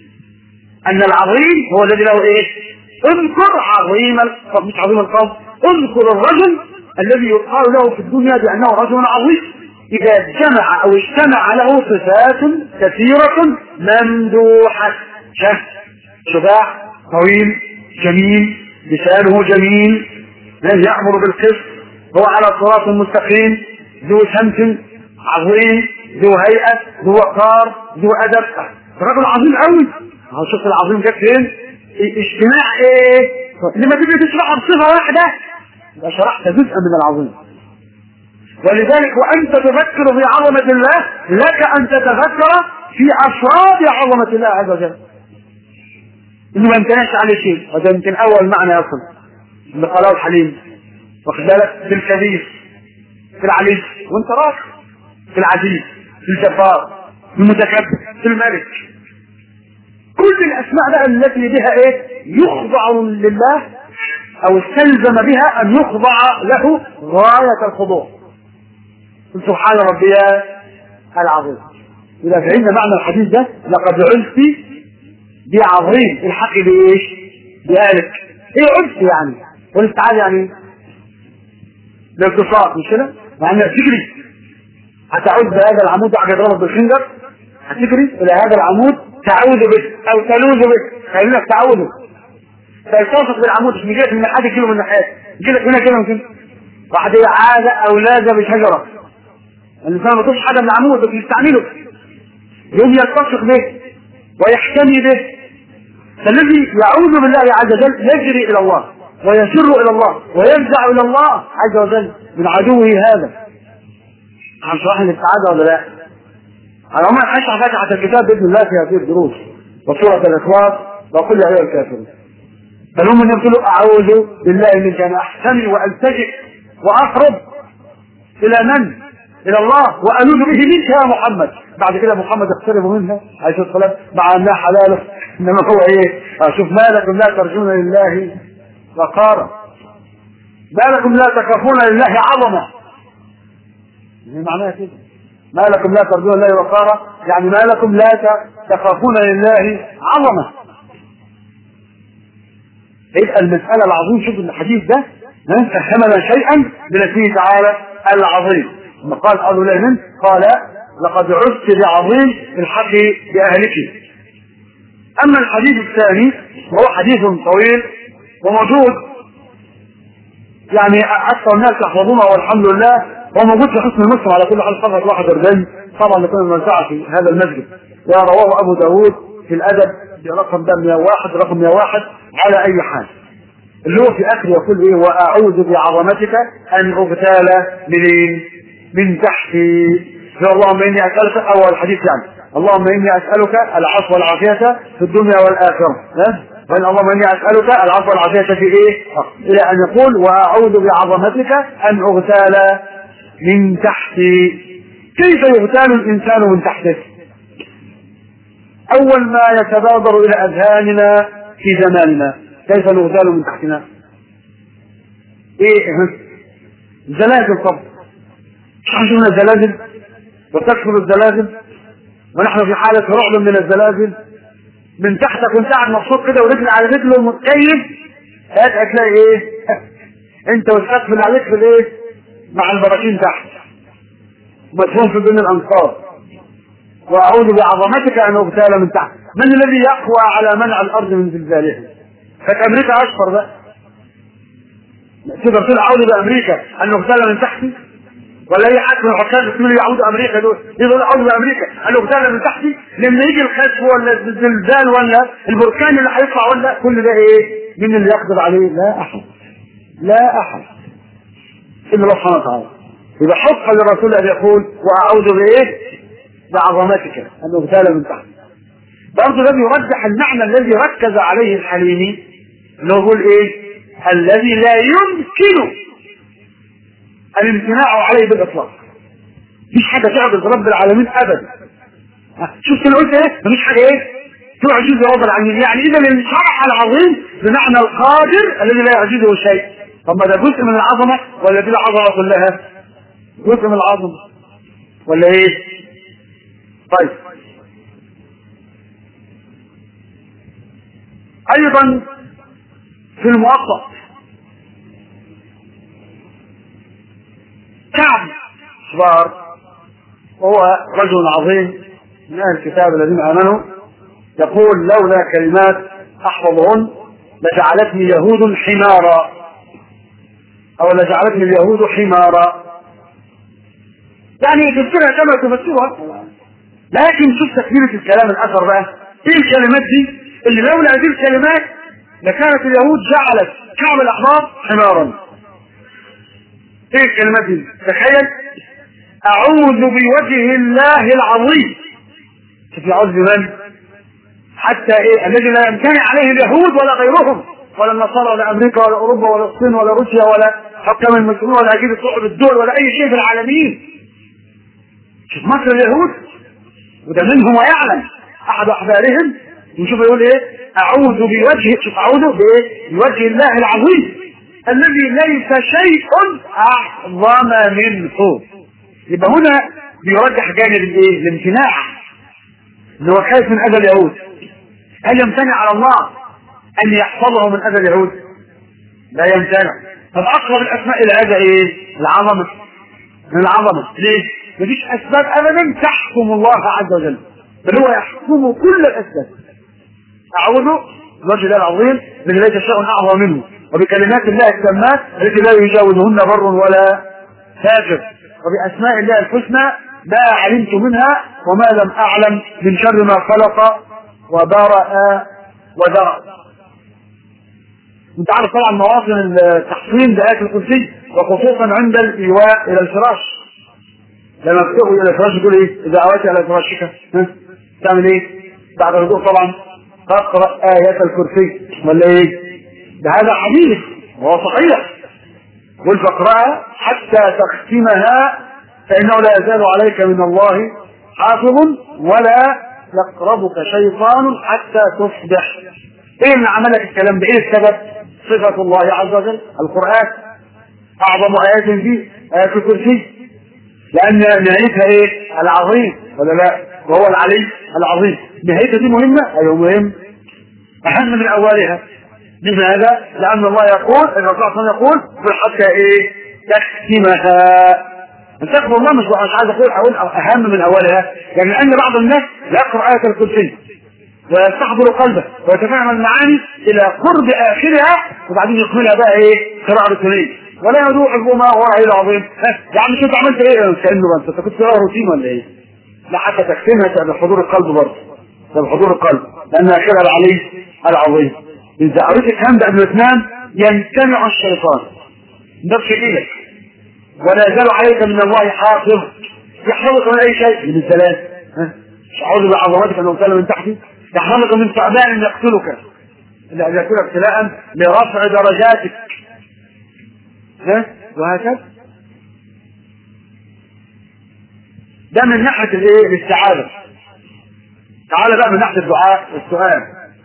ان العظيم هو الذي له ايه اذكر عظيم القوم مش عظيم القوم اذكر الرجل الذي يقال له في الدنيا بانه رجل عظيم اذا جمع او اجتمع له صفات كثيرة ممدوحة شهد شجاع طويل جميل لسانه جميل يأمر بالقسط هو على صراط مستقيم ذو سمت عظيم ذو هيئة ذو وقار ذو أدب رجل عظيم قوي هو شوف العظيم جت فين اجتماع ايه لما تيجي تشرحها بصفة واحدة يبقى شرحت جزءا من العظيم ولذلك وانت تفكر في عظمة الله لك ان تتفكر في افراد عظمة الله عز وجل انه ما امتنعش عليه شيء وده يمكن اول معنى يصل اللي قاله الحليم واخد بالك في الكبير في العليم وانت راك في العزيز في الجبار في المتكبر في الملك كل الاسماء بقى التي بها ايه يخضع لله او استلزم بها ان يخضع له غاية الخضوع سبحان ربي العظيم إذا فهمنا معنى الحديث ده لقد علت بعظيم الحق بايش؟ بذلك ايه علت يعني؟ والاستعاذة يعني الالتصاق مش كده؟ يعني تجري هتعود بهذا العمود بعد يضربك بالخنجر هتجري الى هذا العمود تعوذ به او تلوذ به خلينا تعوذ فالتصق بالعمود مش بيجيلك من ناحيه كيلو من ناحيه يجيلك هنا كده ممكن بعد عاد او لاذ بشجره الانسان ما يطلبش حاجه من العمود بس يستعمله يوم يلتصق به ويحتمي به فالذي يعوذ بالله عز وجل يجري الى الله ويسر الى الله ويفزع الى الله عز وجل من عدوه هذا هنشرح الاستعاذه ولا لا؟ انا عمري هشرح فاتحه الكتاب باذن الله في هذه الدروس وسوره الاخلاص وكل ايها الكافرون فالهم ان يقولوا اعوذ بالله منك ان احتمي والتجئ واقرب الى من؟ الى الله والوذ به منك يا محمد بعد كده محمد يقترب منها عليه الصلاه والسلام مع انها حلاله انما هو ايه؟ شوف ما لكم لا ترجون لله وقارا ما لكم لا تخافون لله عظمه يعني معناها كده ما لكم لا ترجون لله وقارا يعني ما لكم لا تخافون لله عظمه يبقى المسألة العظيم شوف الحديث ده فهمنا شيئا من اسمه تعالى العظيم لما قال قالوا له من قال لقد عزت بعظيم الحق بأهلك أما الحديث الثاني وهو حديث طويل وموجود يعني اكثر الناس يحفظونه والحمد لله هو موجود في حسن المسلم على كل حال صفحه 41 طبعا لكل من في هذا المسجد ورواه ابو داود في الادب برقم ده 101 رقم 101 على اي حال اللي هو في اخر يقول ايه واعوذ بعظمتك ان اغتال منين؟ من تحتي اللهم اني اسالك اول الحديث يعني اللهم اني اسالك العفو والعافيه في الدنيا والاخره ها بل اللهم اني اسالك العفو والعافيه في ايه؟ الى ان يقول واعوذ بعظمتك ان اغتال من تحتي كيف يغتال الانسان من تحته؟ اول ما يتبادر الى اذهاننا في زماننا كيف نغتال من تحتنا؟ ايه زلازل طب شفنا الزلازل وتكثر الزلازل ونحن في حالة رعب من الزلازل من تحتك وانت قاعد مبسوط كده ورجل على رجل ومتكيف فجأة تلاقي ايه؟ انت والسقف اللي عليك في الايه؟ مع البراكين تحت مدفون في بين الانصار واعوذ بعظمتك ان اغتال من تحت من الذي يقوى على منع الارض من زلزالها؟ كانت امريكا اشهر بقى تقدر تقول اعوذ بامريكا ان اغتال من تحتي ولا اي حد من الحكام يقولوا يعود امريكا دول يقولوا اعوذ بامريكا قال له بتاع من تحتي لما يجي الخسف ولا الزلزال ولا البركان اللي هيطلع ولا كل ده ايه؟ مين اللي يقدر عليه؟ لا احد لا احد الا الله سبحانه وتعالى يبقى حق للرسول ان يقول واعوذ بايه؟ بعظمتك ان اغتال من تحت برضه ده بيرجح المعنى الذي ركز عليه الحليمي اللي هو يقول ايه؟ الذي لا يمكن الامتناع عليه بالاطلاق مفيش حاجه تعجز رب العالمين ابدا شفت انا قلت ايه مفيش حاجه ايه تعجز رب العالمين يعني اذا الشرع العظيم بمعنى القادر الذي لا يعجزه شيء طب ما ده جزء من العظمه ولا دي العظمه كلها جزء من العظمه ولا ايه طيب ايضا في المؤقت كعب صغار وهو رجل عظيم من اهل الكتاب الذين امنوا يقول لولا كلمات احفظهن لجعلتني يهود حمارا او لجعلتني اليهود حمارا يعني تفسرها كما تفسرها لكن شوف تكملة الكلام الاثر بقى ايه الكلمات دي اللي لولا هذه الكلمات لكانت اليهود جعلت كعب الاحبار حمارا ايه الكلمات دي تخيل اعوذ بوجه الله العظيم شوف يعوذ بمن حتى ايه الذي لا يمتنع عليه اليهود ولا غيرهم ولا النصارى ولا امريكا ولا اوروبا ولا الصين ولا روسيا ولا حكام المسلمين ولا اجهزه صحب الدول ولا اي شيء في العالمين شوف مصر اليهود وده منهم ويعلم احد احبارهم ونشوف يقول ايه اعوذ بوجه شوف اعوذ بايه بوجه الله العظيم الذي ليس شيء اعظم منه يبقى هنا بيرجح جانب الايه الامتناع ان هو خايف من اذى اليهود هل يمتنع على الله ان يحفظه من اذى اليهود لا يمتنع طب اقرب الاسماء الى هذا ايه العظمه من العظمه ليه مفيش اسباب ابدا تحكم الله عز وجل بل هو يحكم كل الاسباب اعوذ بوجه الله العظيم الذي ليس شيء اعظم منه وبكلمات الله التامات التي لا يجاوزهن بر ولا فاجر وباسماء الله الحسنى ما علمت منها وما لم اعلم من شر ما خلق وبرأ وذرأ انت عارف طبعا مواطن التحصين بآيات الكرسي وخصوصا عند الايواء الى الفراش لما بتقوي الى الفراش تقول ايه اذا اويت الى فراشك ها تعمل ايه بعد الرجوع طبعا تقرا ايات الكرسي ولا ايه ده هذا حديث وهو صحيح قل فاقرأها حتى تختمها فإنه لا يزال عليك من الله حافظ ولا يقربك شيطان حتى تصبح ايه اللي عمل لك الكلام ده ايه السبب صفة الله عز وجل القرآن اعظم ايات فيه ايات الكرسي لان نهايتها ايه العظيم ولا لا وهو العلي العظيم نهايتها دي مهمة ايوه مهم اهم من اولها لماذا؟ لأن الله يقول الرسول صلى الله عليه وسلم يقول قل حتى إيه؟ تختمها استغفر الله مش مش عايز اقول اقول اهم من اولها يعني لان بعض الناس يقرا ايه الكرسي ويستحضر قلبه ويتفهم المعاني الى قرب اخرها وبعدين يكملها بقى ايه قراءه ركنيه ولا يدوح ما هو العظيم يا عم انت عملت ايه كانه انت كنت بتقرا روتين ولا ايه؟ لا حتى تكتمها بحضور القلب برضه بحضور القلب لانها كده العلي العظيم اذا قريت الكلام ده قبل ما تنام يمتنع الشيطان ده في ايدك ولا يزال عليك من الله حافظ يحفظك من اي شيء من الزلال اعوذ بعظمتك ان اغتال من تحتي يحفظك من ثعبان يقتلك ان يكون ابتلاء لرفع درجاتك ها وهكذا ده من ناحيه الايه الاستعاذه تعال بقى من ناحيه الدعاء والسؤال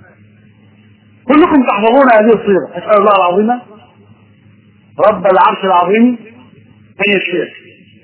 كلكم تحفظون هذه الصيغه اسال الله العظيم رب العرش العظيم ان يشفيك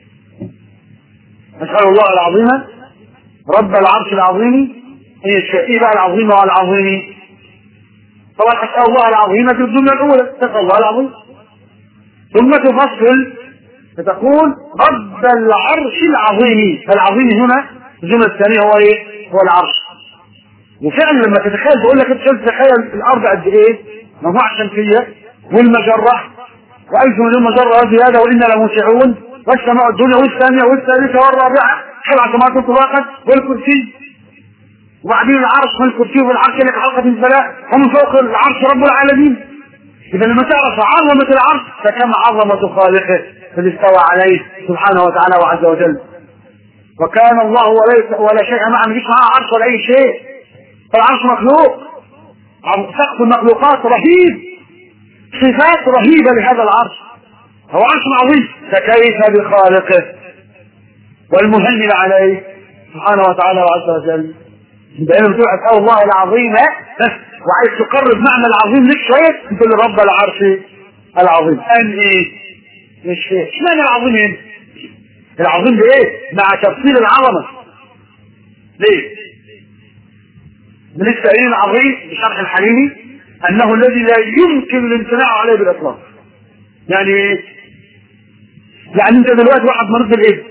اسال الله العظيم رب العرش العظيم ان يشفيك ايه بقى العظيم والعظيم طبعا اسال الله العظيم في الجمله الاولى اسال الله العظيم ثم تفصل فتقول رب العرش العظيم فالعظيم هنا الجمله الثانيه هو ايه؟ هو العرش وفعلا لما تتخيل بقول لك انت تتخيل الارض قد ايه؟ مجموعه شمسيه والمجره والف مليون مجره زياده وانا لموسعون والسماء الدنيا والثانيه والثالثه والرابعه سبع سماوات طباقا والكرسي وبعدين العرش والكرسي والعرش لك حلقه الفلاح ومن فوق العرش رب العالمين اذا لما تعرف عظمه العرش فكم عظمه خالقه الذي استوى عليه سبحانه وتعالى وعز وجل وكان الله وليس ولا شيء معه مفيش معاه عرش ولا اي شيء فالعرش مخلوق سقف المخلوقات رهيب صفات رهيبة لهذا العرش هو عرش عظيم فكيف بخالقه والمهيمن عليه سبحانه وتعالى وعز وجل بأن بتقول أسأل الله العظيم وعايز تقرب معنى العظيم لك شوية تقول رب العرش العظيم قال ايه مش فاهم اشمعنى العظيم هنا العظيم بايه مع تفصيل العظمة ليه من التأويل العظيم بشرح الحليمي انه الذي لا يمكن الامتناع عليه بالاطلاق يعني ايه يعني انت دلوقتي واحد مريض بالايدز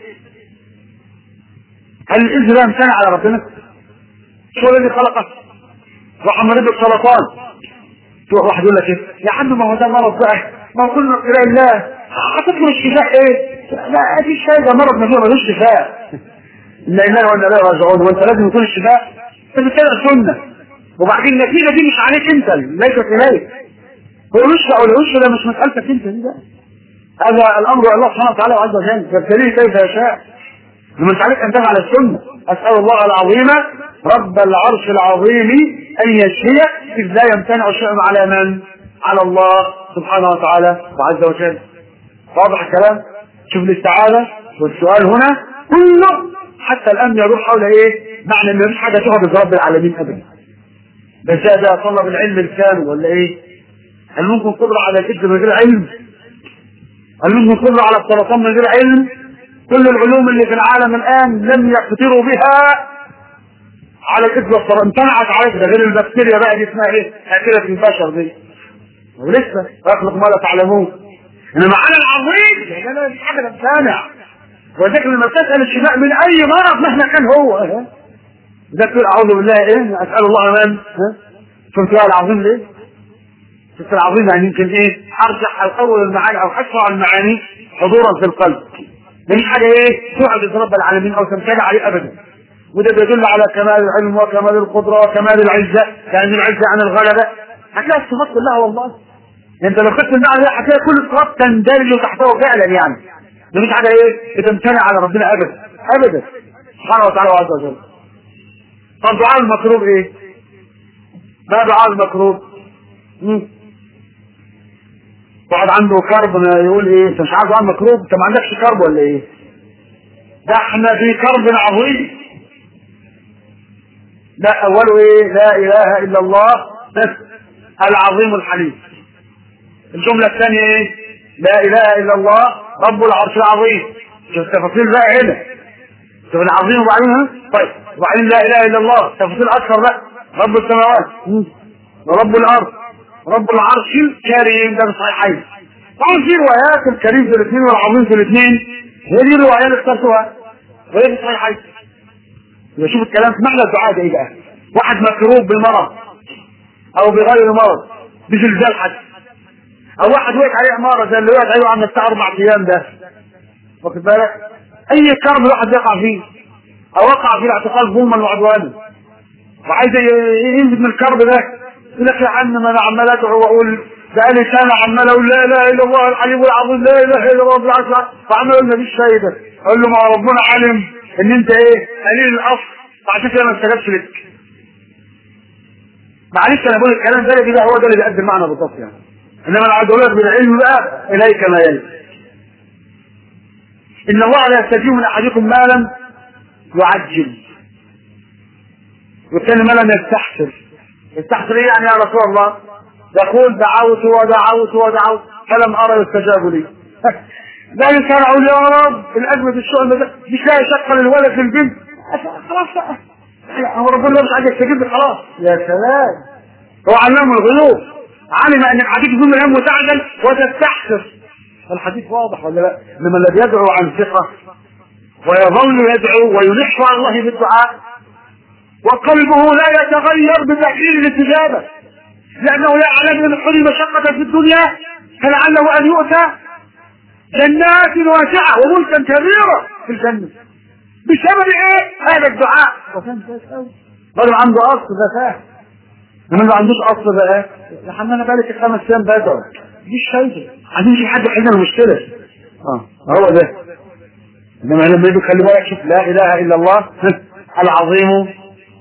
هل الايدز ده امتنع على ربنا شو الذي خلقه واحد مريض بالسرطان تروح واحد يقول لك ايه يا عم ما هو ده مرض بقى ما هو كله الى الله هتطلب الشفاء ايه لا مفيش شيء ده مرض ما فيه ملوش شفاء لا اله الا الله راجعون وانت لازم يكون الشفاء انت بتتبع سنه وبعدين النتيجه دي مش عليك انت ليست اليك هو يشفع ولا يشفع ده مش مسالتك انت دي بقى هذا الامر الله سبحانه وتعالى عز وجل يبتليه كيف يشاء ومن عليك ان تفعل السنه اسال الله العظيم رب العرش العظيم ان يشفي اذ لا يمتنع شيء على من؟ على الله سبحانه وتعالى وعز وجل واضح الكلام؟ شوف الاستعاذه والسؤال هنا كله حتى الان يدور حول ايه؟ معنى ان مفيش حاجه تهبط رب العالمين ابدا بس ده طلب العلم الكامل ولا ايه؟ هل ممكن قدرة على الإجر من غير علم؟ هل ممكن قدرة على السرطان من غير علم؟ كل العلوم اللي في العالم الآن لم يقتروا بها على الإجر والسرطان امتنعت عليك ده غير البكتيريا بقى دي اسمها ايه؟ أكلة البشر دي ولسه يخلق ما لا تعلمون انما على العظيم يعني انا مش حاجه تمتنع وذلك لما تسال الشفاء من اي مرض مهما كان هو ده تقول اعوذ بالله ايه اسال الله من شفت العظيم ليه؟ شفت العظيم يعني يمكن ايه ارجح او اول المعاني او اسرع المعاني حضورا في القلب مش حاجه ايه تعجز رب العالمين او تمتنع عليه ابدا وده بيدل على كمال العلم وكمال القدره وكمال العزه لان العزه عن الغلبه هتلاقي الصفات كلها والله انت لو خدت المعنى ده هتلاقي كل الصفات تندرج تحته فعلا يعني ده مش حاجه ايه بتمتنع على ربنا ابدا ابدا سبحانه وتعالى وعز وجل طب دعاء المكروب ايه؟ ما دعاء المكروب؟ واحد عنده كرب يقول ايه انت مش عارف دعاء المكروب انت ما عندكش كرب ولا ايه؟ ده احنا في كرب عظيم لا اوله ايه؟ لا اله الا الله بس العظيم الحليم الجملة الثانية ايه؟ لا اله الا الله رب العرش العظيم شوف التفاصيل بقى هنا شوف العظيم وبعدين طيب وبعدين لا اله الا الله تفاصيل اكثر بقى رب السماوات ورب الارض رب العرش الكريم ده صحيحين طبعا في روايات الكريم في الاثنين والعظيم في الاثنين هي دي الروايات اللي اخترتوها وهي دي صحيحين يبقى شوف الكلام في معنى الدعاء ده ايه بقى واحد مكروب بالمرض او بغير مرض بزلزال حتى او واحد وقع عليه عماره زي اللي وقع عليه عم الساعه اربع ايام ده واخد بالك اي كرب الواحد يقع فيه او وقع في الاعتقال ظلما وعدوانا وعايز ينزل من الكرب ده يقول لك يا عم ما انا عمال ادعو واقول بقالي سنه عمال اقول لا اله الا الله العلي العظيم لا اله الا الله بالعكس فعمال اقول مفيش فايده اقول له ما ربنا علم ان انت ايه قليل الاصل فعشان كده ما استجابش لك معلش انا بقول الكلام ده دي بقى هو ده اللي بيقدم معنى بالظبط يعني انما انا عايز اقول لك بالعلم بقى اليك ما يلي ان الله لا يستجيب من احدكم ما لم يعجل والثاني ما لم يستحسر يستحسر ايه يعني يا رسول الله يقول دعوت ودعوت ودعوت فلم ارى يستجاب لي لا كان اقول يا رب الازمه الشؤم ده مش لاقي شقه للولد للبنت خلاص بقى هو ربنا مش عايز يستجيب لي خلاص يا سلام هو علام الغيوب علم ان الحديث يكون من وتعجل وتستحسر الحديث واضح ولا لا انما الذي يدعو عن ثقه ويظل يدعو ويلح على الله بالدعاء وقلبه لا يتغير بتأخير الاستجابة لأنه يعلم أن كل مشقة في الدنيا فلعله أن يؤتى جنات واسعة وملكا كبيرا في الجنة بسبب ايه؟ هذا الدعاء وكان رجل عنده أصل ذكاء انما ما عندوش أصل بقى يا حمد أنا بقالي خمس أيام بدعو مش فايدة عايزين في حد يحل المشكلة اه هو ده انما لما يجي خلي بالك شوف لا اله الا الله العظيم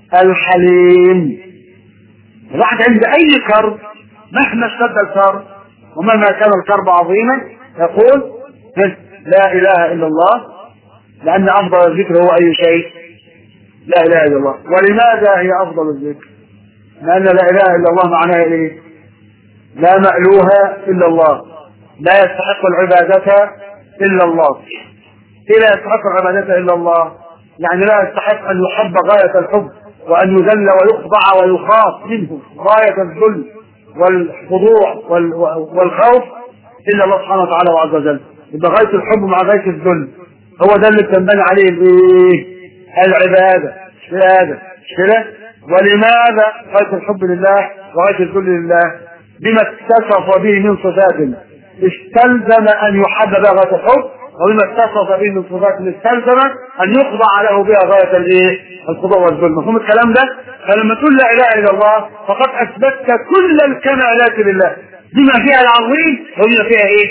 الحليم الواحد عند اي كرب مهما اشتد الكرب ومهما كان الكرب عظيما يقول لا اله الا الله لان افضل الذكر هو اي شيء لا اله الا الله ولماذا هي افضل الذكر لان لا اله الا الله معناها ايه لا مألوه الا الله لا يستحق العبادة الا الله لا يستحق العبادة الا الله يعني لا يستحق ان يحب غاية الحب وأن يذل ويخضع ويخاف منه غاية الذل والخضوع والخوف إلا الله سبحانه وتعالى وعز وجل يبقى غاية الحب مع غاية الذل هو ده اللي بتنبني عليه الايه؟ العبادة العبادة مش كده؟ ولماذا غاية الحب لله وغاية الذل لله بما اتصف به من صفات استلزم أن يحب بها غاية الحب وبما اتصف به من صفات استلزم أن يخضع له بها غاية الايه؟ الخضوع والذل مفهوم الكلام ده فلما تقول لا اله الا الله فقد اثبتت كل الكمالات لله بما فيها العظيم وبما فيها ايه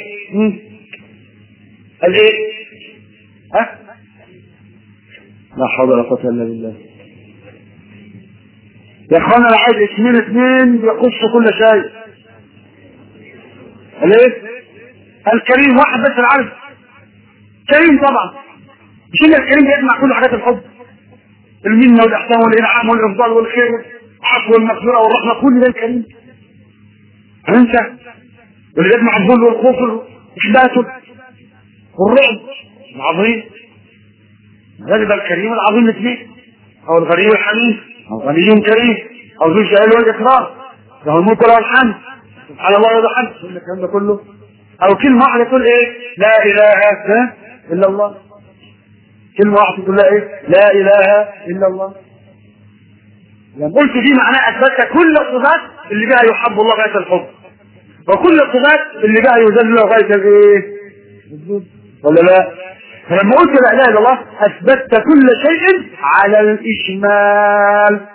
الايه ها لا حول ولا قوه الا بالله يا اخوانا انا عايز اثنين اثنين يخصوا كل شيء الايه الكريم واحد بس العارف كريم طبعا مش ان الكريم بيجمع كل حاجات الحب المنة والإحسان والإنعام والإفضال والخير والعفو والمغفرة والرحمة كل ده الكريم انت واللي يجمع الذل والخوف والإحباس والرعب العظيم ذلك الكريم العظيم الاثنين أو الغني الحميد أو غني كريم أو ذو الجلال والإكرام له الملك وله الحمد سبحان الله وبحمده كل الكلام ده كله أو كلمة واحدة تقول إيه لا إله إلا الله كلمة واحدة تقول لها ايه لا اله الا الله لما قلت دي معناها اثبتت كل الصفات اللي بها يحب الله غاية الحب وكل الصفات اللي بها يذل له غاية الايه ولا لا فلما قلت لا اله الا الله اثبتت كل شيء على الاشمال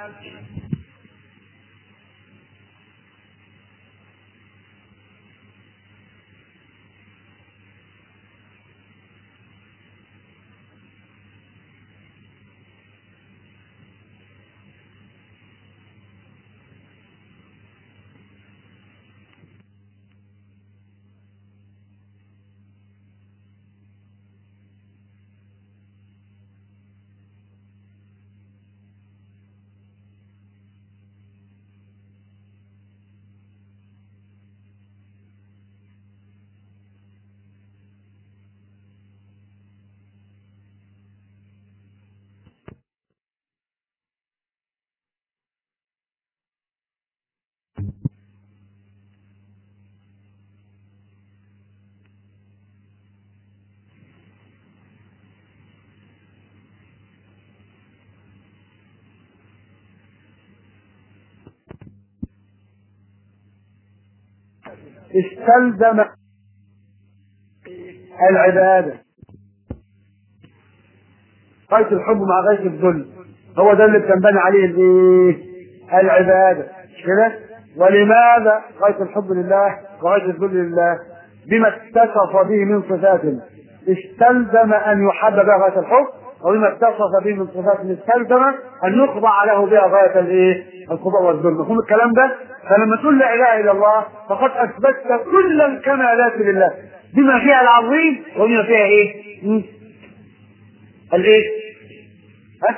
استلزم العبادة غاية الحب مع غاية الذل هو ده اللي بتنبني عليه الايه؟ العبادة مش كده؟ ولماذا غاية الحب لله وغاية الذل لله بما اتصف به من صفات استلزم ان يحب بها غاية الحب وبما اتصف به من صفات استلزم ان يخضع له بها غاية الايه؟ الخضوع والذل مفهوم الكلام ده؟ فلما تقول لا اله الا الله فقد اثبتت كل الكمالات لله بما فيها العظيم وبما فيها ايه؟ م? الايه؟ ها؟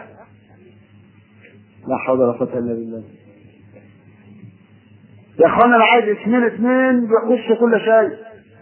لا حول ولا قوة الا بالله. يا اخوانا انا عايز اثنين اثنين بيخشوا كل شيء.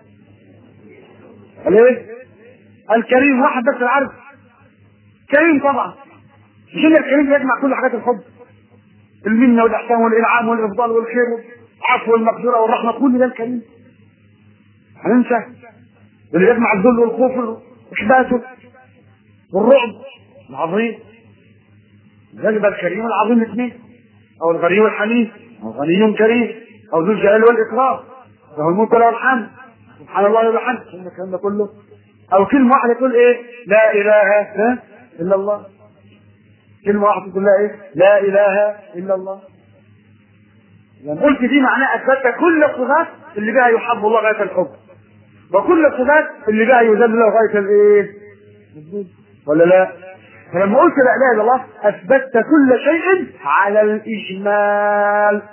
الايه؟ الكريم واحد بس العرض. كريم طبعا. مش ان الكريم يجمع كل حاجات الحب. المنة والاحسان والانعام والافضال والخير والعفو والمغفرة والرحمة كل ده الكريم. هننسى اللي يجمع الذل والخوف واحباطه والرعب العظيم ذلك الكريم العظيم الاثنين او الغني والحميد او غني كريم او ذو الجلال والاكرام له الملك وله الحمد سبحان الله وبحمده الكلام ده كله او كلمه واحده تقول ايه لا اله الا الله كلمه واحده تقول لها ايه لا اله الا الله لما قلت دي معناها اثبتت كل الصفات اللي بها يحب الله غايه الحب وكل الصفات اللي بها يذل له غايه الايه ولا لا فلما قلت لا اله الا الله اثبتت كل شيء على الاجمال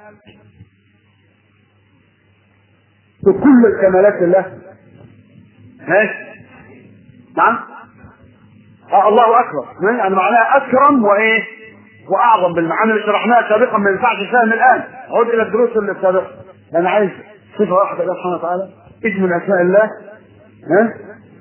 وكل الكمالات لله ماشي نعم آه الله اكبر يعني معناها اكرم وايه واعظم بالمعاني اللي شرحناها سابقا ما ينفعش الفهم الان عود الى الدروس اللي السابقه انا عايز صفه واحده لله سبحانه وتعالى اسم من اسماء الله ها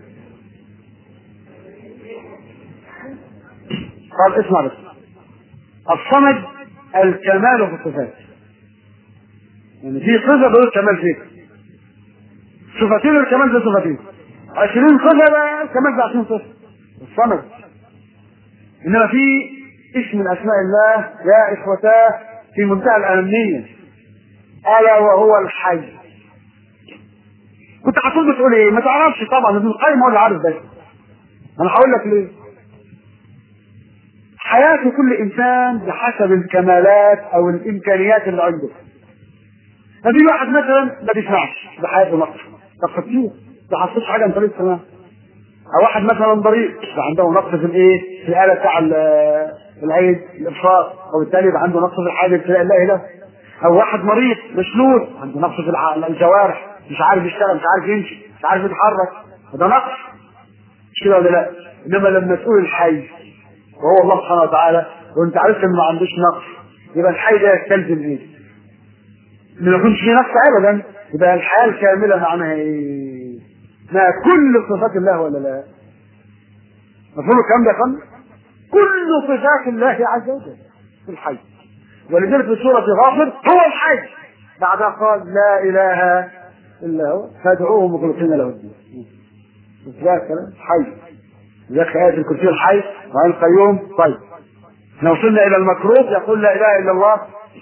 قال اسمع بس الصمد الكمال في الصفات يعني في صفه بيقول الكمال فيك صفتين الكمال ده صفتين عشرين صفه بقى الكمال ده عشرين صفه الصمد انما في اسم من اسماء الله يا اخوتاه في منتهى الاهميه الا وهو الحي كنت هتقول بتقول ايه ما تعرفش طبعا ابن القيم هو اللي عارف ده انا هقول لك ليه حياة كل انسان بحسب الكمالات او الامكانيات اللي عنده ففي واحد مثلا ما بيسمعش بحياته نقص طب كتير ما حصلش حاجه عن طريق السماع او واحد مثلا ضرير عنده نقص في الايه في الاله بتاع العين الابصار وبالتالي يبقى عنده نقص في الحاجه ابتلاء الله له او واحد مريض مشلول عنده نقص في الجوارح مش عارف يشتغل مش عارف يمشي مش عارف يتحرك ده نقص مش كده ولا لا انما لما تقول الحي وهو الله سبحانه وتعالى وانت عارف انه ما عندوش نقص يبقى الحي ده يستلزم ايه؟ ما يكونش فيه نقص ابدا يبقى الحياه الكامله معناها ايه؟ ما كل صفات الله ولا لا؟ مفهوم الكلام ده يا فندم؟ كل صفات الله عز وجل في الحي ولذلك في سوره غافر هو الحي بعدها قال لا اله الا هو فادعوه مخلصين له الدين ده كلام حي ذاك آية الكرسي الحي وعن القيوم طيب احنا وصلنا إلى المكروه يقول لا إله إلا الله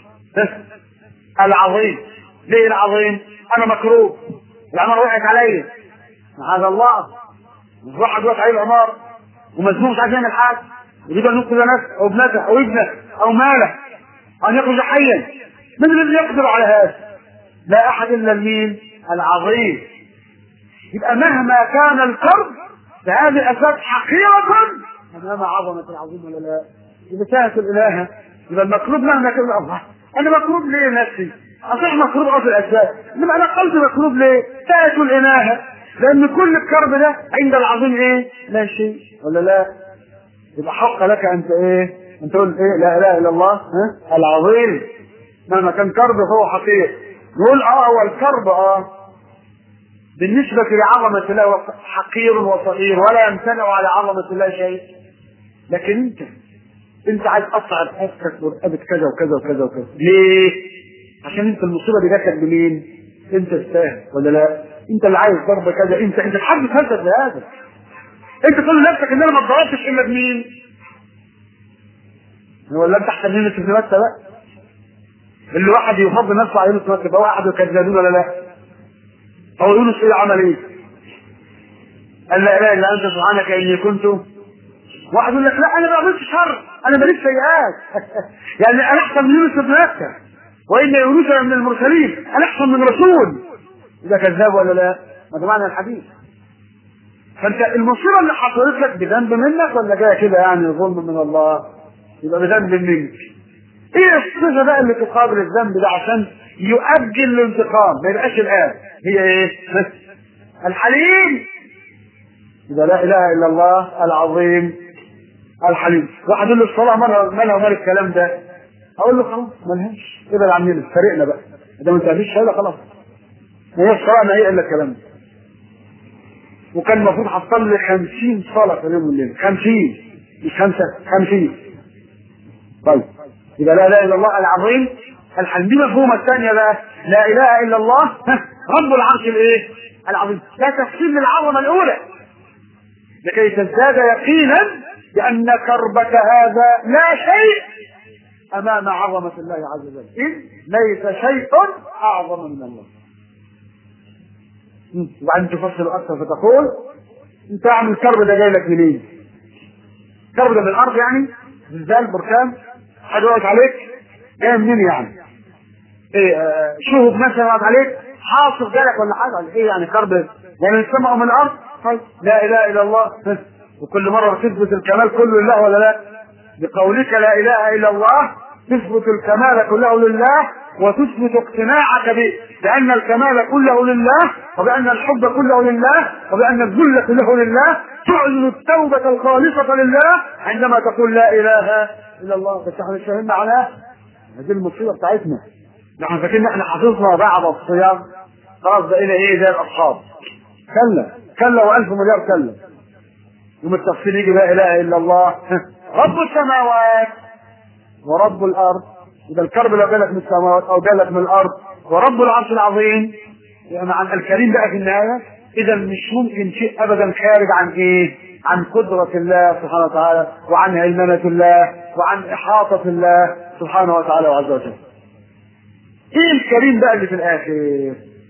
العظيم ليه العظيم؟ أنا مكروه العمار وقعت عليا هذا الله واحد وقع عليه العمار ومزنوق مش عارف يعمل حاجة يريد أن ينقذ نفسه أو ابنته أو ابنه أو ماله أن يخرج حيا من الذي يقدر على هذا؟ لا أحد إلا المين؟ العظيم يبقى مهما كان الكرب فهذه الأسباب حقيرة أمام عظمة العظيم ولا لا؟ إذا كانت الإلهة يبقى المكروب مهما كان الله أنا مكروب ليه نفسي؟ أصح مكروب أصل الأسباب إنما أنا قلبي مكروب ليه؟ تأتوا الإلهة لأن كل الكرب ده عند العظيم إيه؟ لا شيء ولا لا؟ يبقى حق لك أنت إيه؟ أن تقول إيه؟ لا إله إلا الله ها؟ العظيم مهما كان كرب فهو حقير نقول اه هو الكرب اه بالنسبة لعظمة الله حقير وصغير ولا يمتنع على عظمة الله شيء لكن انت انت عايز تقطع رقبتك ورقبة كذا وكذا وكذا وكذا ليه؟ عشان انت المصيبة دي جاتك بمين؟ انت تستاهل ولا لا؟ انت اللي عايز ضرب كذا انت انت تحدث نفسك بهذا انت تقول لنفسك ان انا ما اتضربتش الا بمين؟ ولا انت احسن مني في نفسك بقى؟ اللي واحد يفضل نفسه على يونس يبقى واحد كذابين ولا لا؟ هو يونس ايه عمل ايه؟ قال لا اله الا انت سبحانك اني كنت واحد يقول لك لا انا ما بعملش شر انا ماليش سيئات يعني انا احسن من يونس بن مكه وان يونس من المرسلين انا احسن من رسول اذا كذاب ولا لا؟ ما ده معنى الحديث فانت المصيبه اللي حصلت لك بذنب منك ولا جايه كده يعني ظلم من الله يبقى بذنب منك ايه الصفه بقى اللي تقابل الذنب ده عشان يؤجل الانتقام ما يبقاش الان هي ايه الحليم اذا لا اله الا الله العظيم الحليم واحد يقول له الصلاه مالها مالها ومال الكلام ده اقول له خلاص مالهاش ابعد عننا فرقنا بقى ده ما انتهيش شهاده خلاص ما هي الصلاه ما هي الا الكلام ده وكان المفروض هتصلي 50 صلاه في اليوم والليل 50 مش خمسه 50 طيب يبقى لا اله الا الله العظيم الحمد دي مفهومه الثانيه بقى لا اله الا الله رب العرش الايه؟ العظيم لا تفصيل للعظمه الاولى لكي تزداد يقينا بان كربك هذا لا شيء امام عظمه الله عز وجل إذ ليس شيء اعظم من الله وبعدين تفصل اكثر فتقول انت اعمل الكرب ده جاي لك منين؟ الكرب ده من الارض يعني زلزال بركان حد وقت عليك جاي منين يعني؟ ايه آه شهب مثلا وقت عليك حاصل جالك ولا حاجه ولا ايه يعني كرب يعني من السماء ومن الارض طيب لا اله الا الله وكل مره تثبت الكمال كله لله ولا لا؟ بقولك لا اله الا الله تثبت الكمال كله لله وتثبت اقتناعك به بأن الكمال كله لله وبأن الحب كله لله وبأن الذل كله لله تعلن التوبة الخالصة لله عندما تقول لا إله إلا الله بس احنا مش فاهمين معناه هذه المصيبة بتاعتنا نحن فاكرين احنا حافظنا بعض الصيام خلاص بقينا ايه زي الأصحاب كلا كلا وألف مليار كلا يوم التفصيل يجي لا إله إلا الله رب السماوات ورب الأرض إذا الكرب لو جالك من السماوات أو جالك من الأرض ورب العرش العظيم يعني عن الكريم بقى في النهاية إذا مش ممكن شيء أبدا خارج عن إيه؟ عن قدرة الله سبحانه وتعالى وعن هيمنة الله وعن إحاطة الله سبحانه وتعالى وعز وجل. إيه الكريم بقى اللي في الآخر؟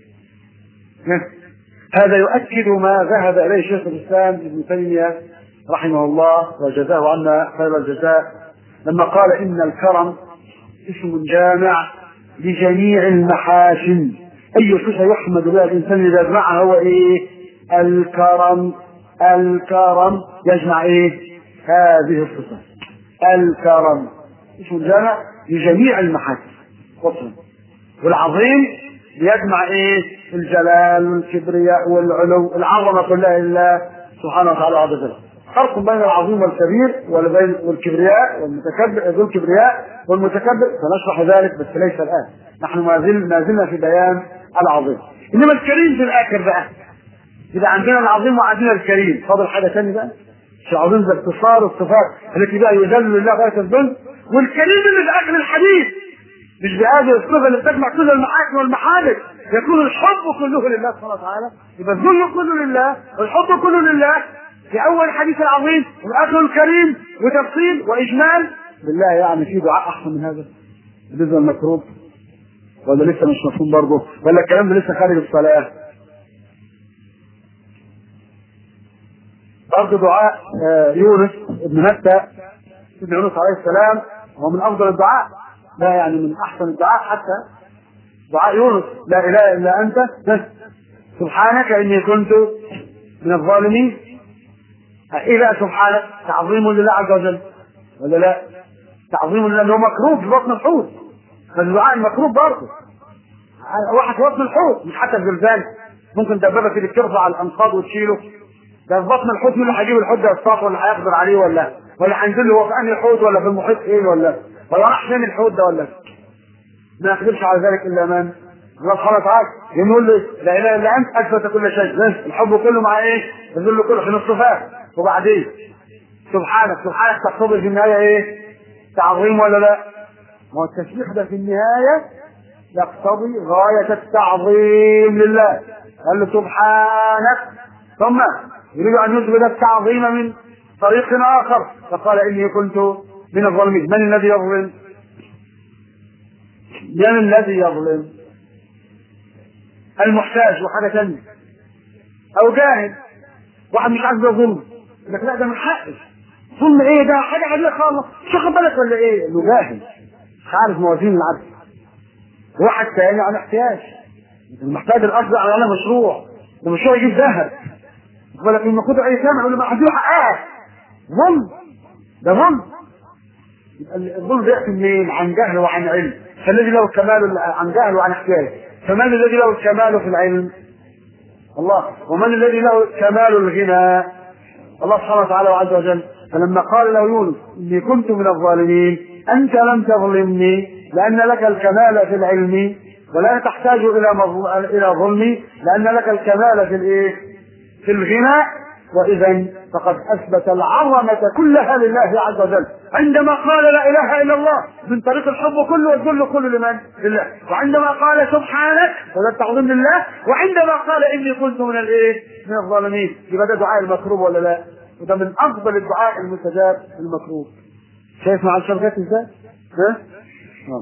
هذا يؤكد ما ذهب إليه شيخ الإسلام ابن تيمية رحمه الله وجزاه عنا خير الجزاء لما قال إن الكرم اسم جامع لجميع المحاسن أي صفة يحمد بها الإنسان إذا جمعها هو إيه؟ الكرم الكرم يجمع إيه؟ هذه الصفة الكرم اسم جامع لجميع المحاسن وصلا والعظيم يجمع إيه؟ الجلال والكبرياء والعلو العظمة كلها لله سبحانه وتعالى عز وجل فرق بين العظيم والكبير وبين والكبرياء والمتكبر ذو الكبرياء والمتكبر سنشرح ذلك بس ليس الان نحن ما زلنا ما زلنا في بيان العظيم انما الكريم في الاخر بقى يبقى عندنا العظيم وعندنا الكريم فاضل حاجه ثانيه بقى مش العظيم ده اختصار الصفات التي بقى يذل الله غايه الذل والكريم اللي في اخر الحديث مش بهذه الصفه اللي بتجمع كل المحاسن والمحامد يكون الحب كله لله سبحانه وتعالى يبقى الذل كله لله والحب كله لله في اول حديث العظيم واخر الكريم وتفصيل واجمال بالله يعني في دعاء احسن من هذا بالنسبه المكروب ولا لسه مش مفهوم برضه ولا الكلام ده لسه خارج الصلاه برضه دعاء يونس ابن متى ابن يونس عليه السلام هو من افضل الدعاء لا يعني من احسن الدعاء حتى دعاء يونس لا اله الا انت سبحانك اني كنت من الظالمين ايه بقى سبحانك تعظيم لله عز وجل ولا لا تعظيم لله هو مكروب في بطن الحوت فالدعاء المكروب برضه واحد في بطن الحوت مش حتى الزلزال ممكن دبابه كده ترفع الانقاض وتشيله ده في بطن الحوت مين اللي هيجيب الحوت ده يصطاد ولا هيقدر عليه ولا ولا هينزل هو في انهي حوت ولا في المحيط ايه ولا ولا راح فين الحوت ده ولا ما يقدرش على ذلك الا من الله سبحانه وتعالى يقول له لا اله الا انت اثبت كل شيء الحب كله مع ايه؟ الذل كله في الصفات وبعدين سبحانك سبحانك تقتضي في النهايه ايه؟ تعظيم ولا لا؟ ما هو التسبيح ده في النهايه يقتضي غايه التعظيم لله قال له سبحانك ثم يريد ان يثبت التعظيم من طريق اخر فقال اني كنت من الظالمين من الذي يظلم؟ من الذي يظلم؟ المحتاج وحاجه ثانيه او جاهل واحد مش عايز ظلم لك لا ده من حقي ظلم ايه ده حاجه عاديه خالص شو خد بالك ولا ايه انه جاهل مش عارف موازين العدل واحد ثاني على احتياج محتاج الاصل على على مشروع ده مشروع يجيب ذهب خد بالك المفروض اي سامع يقول له ما هديله حقها ظلم ده ظلم يبقى الظلم بيأتي منين؟ عن جهل وعن علم فالذي له الكمال عن جهل وعن احتياج فمن الذي له الكمال في العلم؟ الله ومن الذي له كمال الغنى؟ الله سبحانه وتعالى عز وجل فلما قال له يونس اني كنت من الظالمين انت لم تظلمني لان لك الكمال في العلم ولا تحتاج الى مظل... الى ظلمي لان لك الكمال في الايه؟ في الغنى واذا فقد اثبت العظمه كلها لله عز وجل عندما قال لا اله الا الله من طريق الحب كله والذل كله لمن؟ لله وعندما قال سبحانك فده التعظيم لله وعندما قال اني كنت من الايه؟ من الظالمين يبقى ده دعاء المكروب ولا لا؟ وده من افضل الدعاء المستجاب المكروب شايف مع الشركات ازاي؟ ها؟ آه.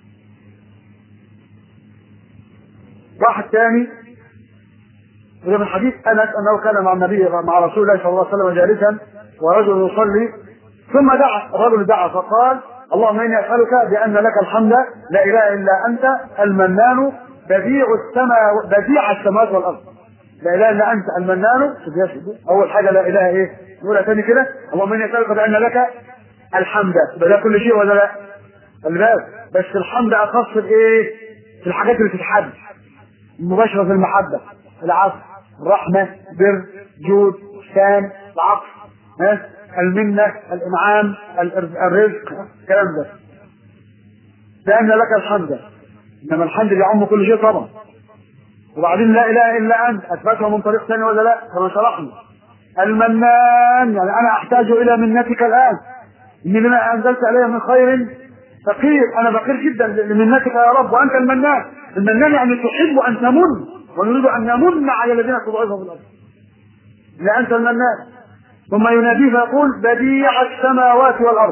واحد ثاني وده من حديث انس انه كان مع النبي مع رسول الله صلى الله عليه وسلم جالسا ورجل يصلي ثم دعا الرجل دعا فقال اللهم اني اسالك بان لك الحمد لا اله الا انت المنان بديع السماء بديع السماوات والارض لا اله الا انت المنان اول حاجه لا اله ايه نقولها تاني كده اللهم اني اسالك بان لك الحمد ده كل شيء ولا لا الباب بس الحمد اخص بايه في الحاجات اللي تتحب المباشره في المحبه العفو الرحمه بر جود احسان العطف ها المنه الانعام الرزق الكلام ده لان لك الحمد انما الحمد يعم كل شيء طبعا وبعدين لا اله الا انت اثبتها من طريق ثاني ولا لا كما شرحنا المنان يعني انا احتاج الى منتك الان اني لما انزلت علي من خير فقير انا فقير جدا لمنتك يا رب وانت المنان المنان يعني تحب ان تمن ونريد ان نمن على الذين تضعفهم في الارض لا انت المنان ثم يناديه فيقول بديع السماوات والارض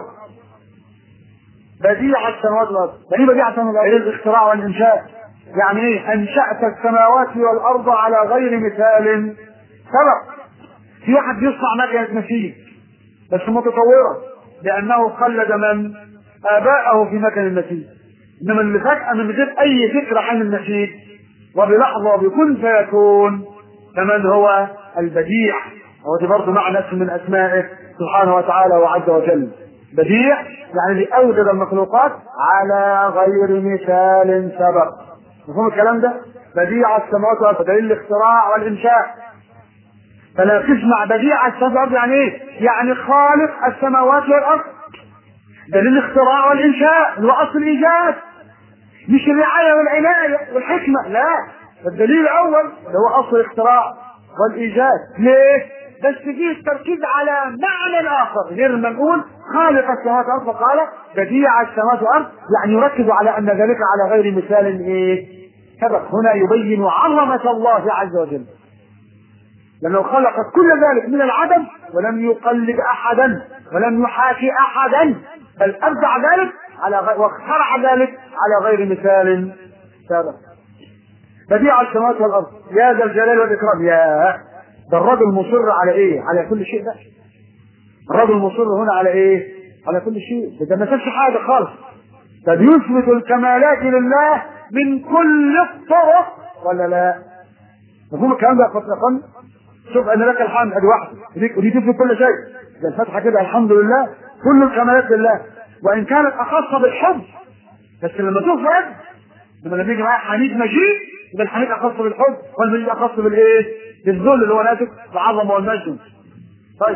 بديع السماوات والارض يعني بديع السماوات والارض الاختراع والانشاء يعني ايه انشات السماوات والارض على غير مثال سبق في واحد يصنع مكنه نسيج بس متطوره لانه خلد من اباءه في مكن النسيج انما اللي فجاه من غير اي فكره عن النسيج وبلحظه بكن فيكون كمن هو البديع هو دي برضه معنى اسم من اسمائه سبحانه وتعالى وعز وجل بديع يعني اللي اوجد المخلوقات على غير مثال سبق مفهوم الكلام ده بديع السماوات والارض دليل الاختراع والانشاء فلا تسمع بديع السماوات والارض يعني ايه يعني خالق السماوات والارض دليل الاختراع والانشاء اللي هو اصل الايجاد مش الرعايه والعنايه والحكمه لا الدليل الاول اللي هو اصل الاختراع والايجاد ليه؟ بس فيه التركيز على معنى اخر غير ما نقول خالق السماوات والارض فقال بديع السماوات والارض يعني يركز على ان ذلك على غير مثال ايه؟ سبق هنا يبين عظمه الله عز وجل لانه خلق كل ذلك من العدم ولم يقلد احدا ولم يحاكي احدا بل ابدع ذلك على غير واخترع ذلك على غير مثال سابق بديع السماوات والارض يا ذا الجلال والاكرام يا ده الرجل مصر على ايه؟ على كل شيء ده الرجل مصر هنا على ايه؟ على كل شيء ده ما سابش حاجه خالص ده بيثبت الكمالات لله من كل الطرق ولا لا؟ مفهوم الكلام ده يا اخوان شوف ان لك الحمد ادي واحده ودي تثبت كل شيء زي الفتحه كده الحمد لله كل الكمالات لله وان كانت اخص بالحب بس لما تفرد لما لما يجي معايا حميد مجيد يبقى الحميد اخص بالحب والمجيد اخص بالايه؟ بالذل اللي هو ناتج العظمه والمجد طيب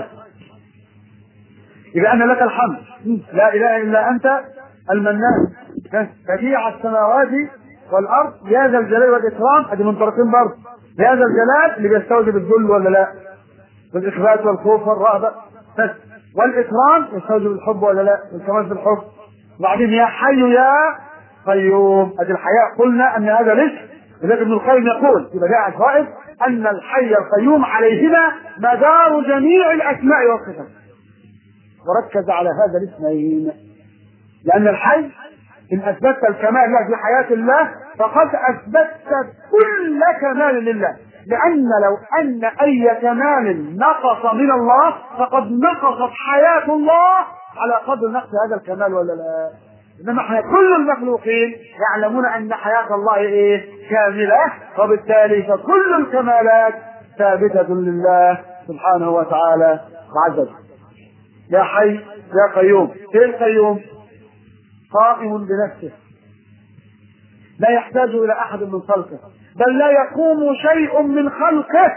يبقى ان لك الحمد لا اله الا انت المنان بديع السماوات والارض يا ذا الجلال والاكرام ادي من طرفين برضه يا ذا الجلال اللي بيستوجب الذل ولا لا؟ والاخبات والخوف والرهبه بس والاكرام يستوجب الحب ولا لا؟ والكمال في الحب وبعدين يا حي يا قيوم ادي الحياء قلنا ان هذا الاسم لذلك ابن القيم يقول في بدائع الفائز ان الحي القيوم عليهما مدار جميع الاسماء والصفات وركز على هذا الاسمين لان الحي ان اثبتت الكمال له في حياه الله فقد اثبتت كل كمال لله لان لو ان اي كمال نقص من الله فقد نقصت حياه الله على قدر نقص هذا الكمال ولا لا انما احنا كل المخلوقين يعلمون ان حياه الله ايه كامله وبالتالي فكل الكمالات ثابته لله سبحانه وتعالى وعز وجل يا حي يا قيوم ايه القيوم قائم بنفسه لا يحتاج الى احد من خلقه بل لا يقوم شيء من خلقه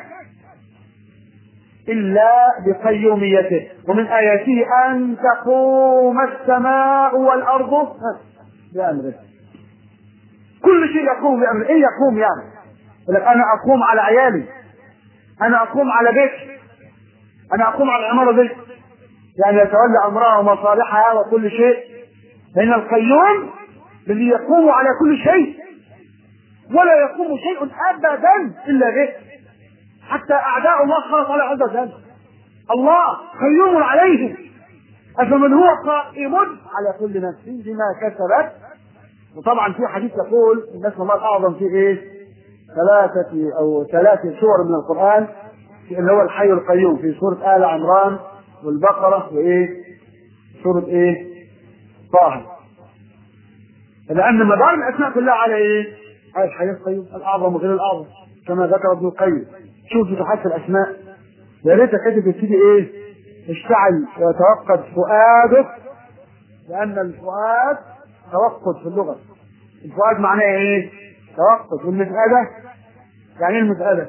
الا بقيوميته ومن اياته ان تقوم السماء والارض بامره كل شيء يقوم بامره ايه يقوم يعني يقول لك انا اقوم على عيالي انا اقوم على بيتي انا اقوم على العماره دي يعني يتولى امرها ومصالحها وكل شيء فان القيوم الذي يقوم على كل شيء ولا يقوم شيء ابدا الا به حتى اعداء الله سبحانه وتعالى عز وجل الله قيوم عليهم افمن هو قائم على كل نفس بما كسبت وطبعا في حديث يقول ان اسم الله الاعظم في ايه؟ ثلاثة او ثلاث سور من القرآن اللي هو الحي القيوم في سورة آل عمران والبقرة وايه؟ سورة ايه؟ طه لأن مدار الأسماء كلها على إيه؟ على الحي القيوم الأعظم وغير الأعظم كما ذكر ابن القيم شوف فتوحات الأسماء يا ريت كاتب يبتدي إيه؟ اشتعل ويتوقد فؤادك لأن الفؤاد توقد في اللغة الفؤاد معناه إيه؟ توقد والمسألة يعني إيه المسألة؟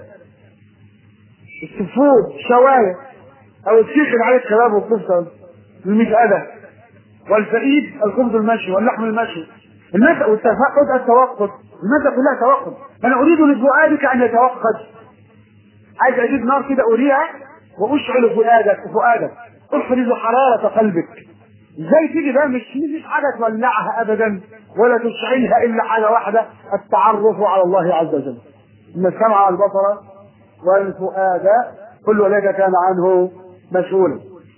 السفود شواية أو الشيخ اللي عليه الكباب والكفتة المسألة والفئيد الخبز المشوي واللحم المشوي المسألة والتفقد التوقد المسألة كلها توقد أنا أريد لفؤادك أن يتوقد عايز أجيب نار كده أريها وأشعل فؤادك فؤادك أفرز حرارة قلبك ازاي تيجي بقى مش مش حاجة تولعها أبدا ولا تشعلها إلا حاجة واحدة التعرف على الله عز وجل إن السمع والبصر والفؤاد كل ذلك كان عنه مسؤولا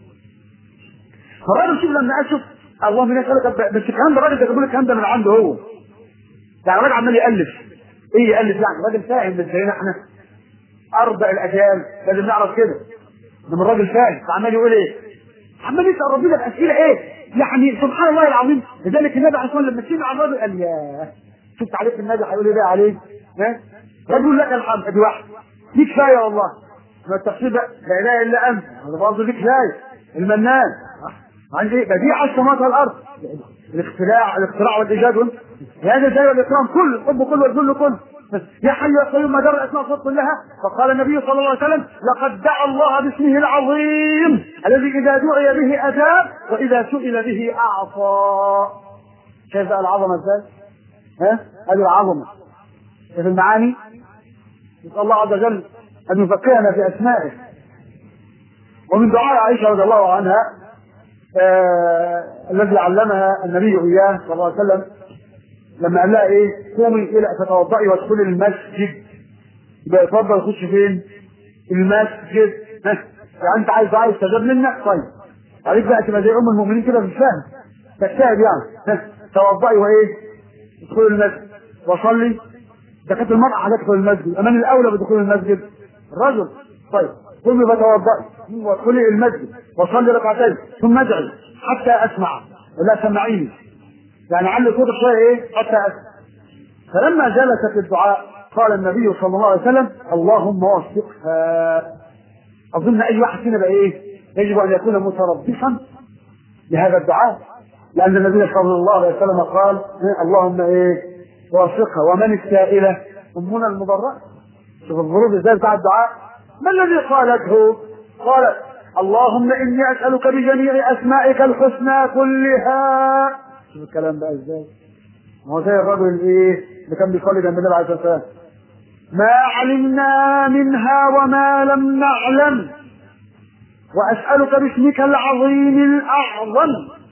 فالراجل شوف لما اشوف الله من يسألك بس الكلام ده الراجل ده بيقول الكلام ده من عنده هو يعني الراجل عمال يألف ايه يألف يعني الراجل فاهم مش زينا احنا اربع الاجيال لازم نعرف كده انما الراجل فاهم فعمال يقول ايه عمال يسأل ربنا بأسئلة ايه يعني سبحان الله العظيم لذلك النبي عليه الصلاة والسلام لما سمع الراجل قال يا شفت عليك النبي هيقول ايه بقى عليه ها رجل لك الحمد ادي واحد دي كفايه والله ما التفسير ده لا اله الا انت هذا برضه دي كفايه المنان عندي بديع السماوات والارض الاختراع الاختراع والايجاد هذا زي الاكرام كله الحب كله والذل كله يا حي يا قيوم ما دار الاسماء الصوت كلها فقال النبي صلى الله عليه وسلم لقد دعا الله باسمه العظيم الذي اذا دعي به اجاب واذا سئل به اعطى كيف بقى العظمه ازاي؟ ها؟ هذه العظمه في المعاني نسال الله عز وجل ان يفقهنا في اسمائه ومن دعاء عائشه رضي الله عنها آه الذي علمها النبي اياه صلى الله عليه وسلم لما قال لها ايه قومي الى تتوضئي وادخلي المسجد يبقى اتفضل خش فين؟ المسجد ها يعني انت عايز دعاء يستجاب منك طيب عليك بقى تبقى زي ام المؤمنين كده مش فاهم تجتهد يعني ها توضئي وايه؟ ادخلي المسجد وصلي ده كانت المرأة هتدخل المسجد أمان الأولى بدخول المسجد الرجل طيب قومي فتوضئي وادخلي المسجد وصلي ركعتين ثم ادعي حتى أسمع لا سمعيني يعني علي صوتك شوية إيه حتى أسمع فلما جلست الدعاء قال النبي صلى الله عليه وسلم اللهم وفقها أظن أي واحد فينا بقى إيه يجب أن يكون متربصا بهذا الدعاء لأن النبي صلى الله عليه وسلم قال اللهم إيه وافقها ومن السائلة أمنا المبرأة شوف الظروف ازاي بتاع الدعاء ما الذي قالته قالت اللهم إني أسألك بجميع أسمائك الحسنى كلها شوف الكلام بقى ازاي ما هو زي الرجل الايه اللي كان بيصلي جنب النبي عليه الصلاه والسلام ما علمنا منها وما لم نعلم واسالك باسمك العظيم الاعظم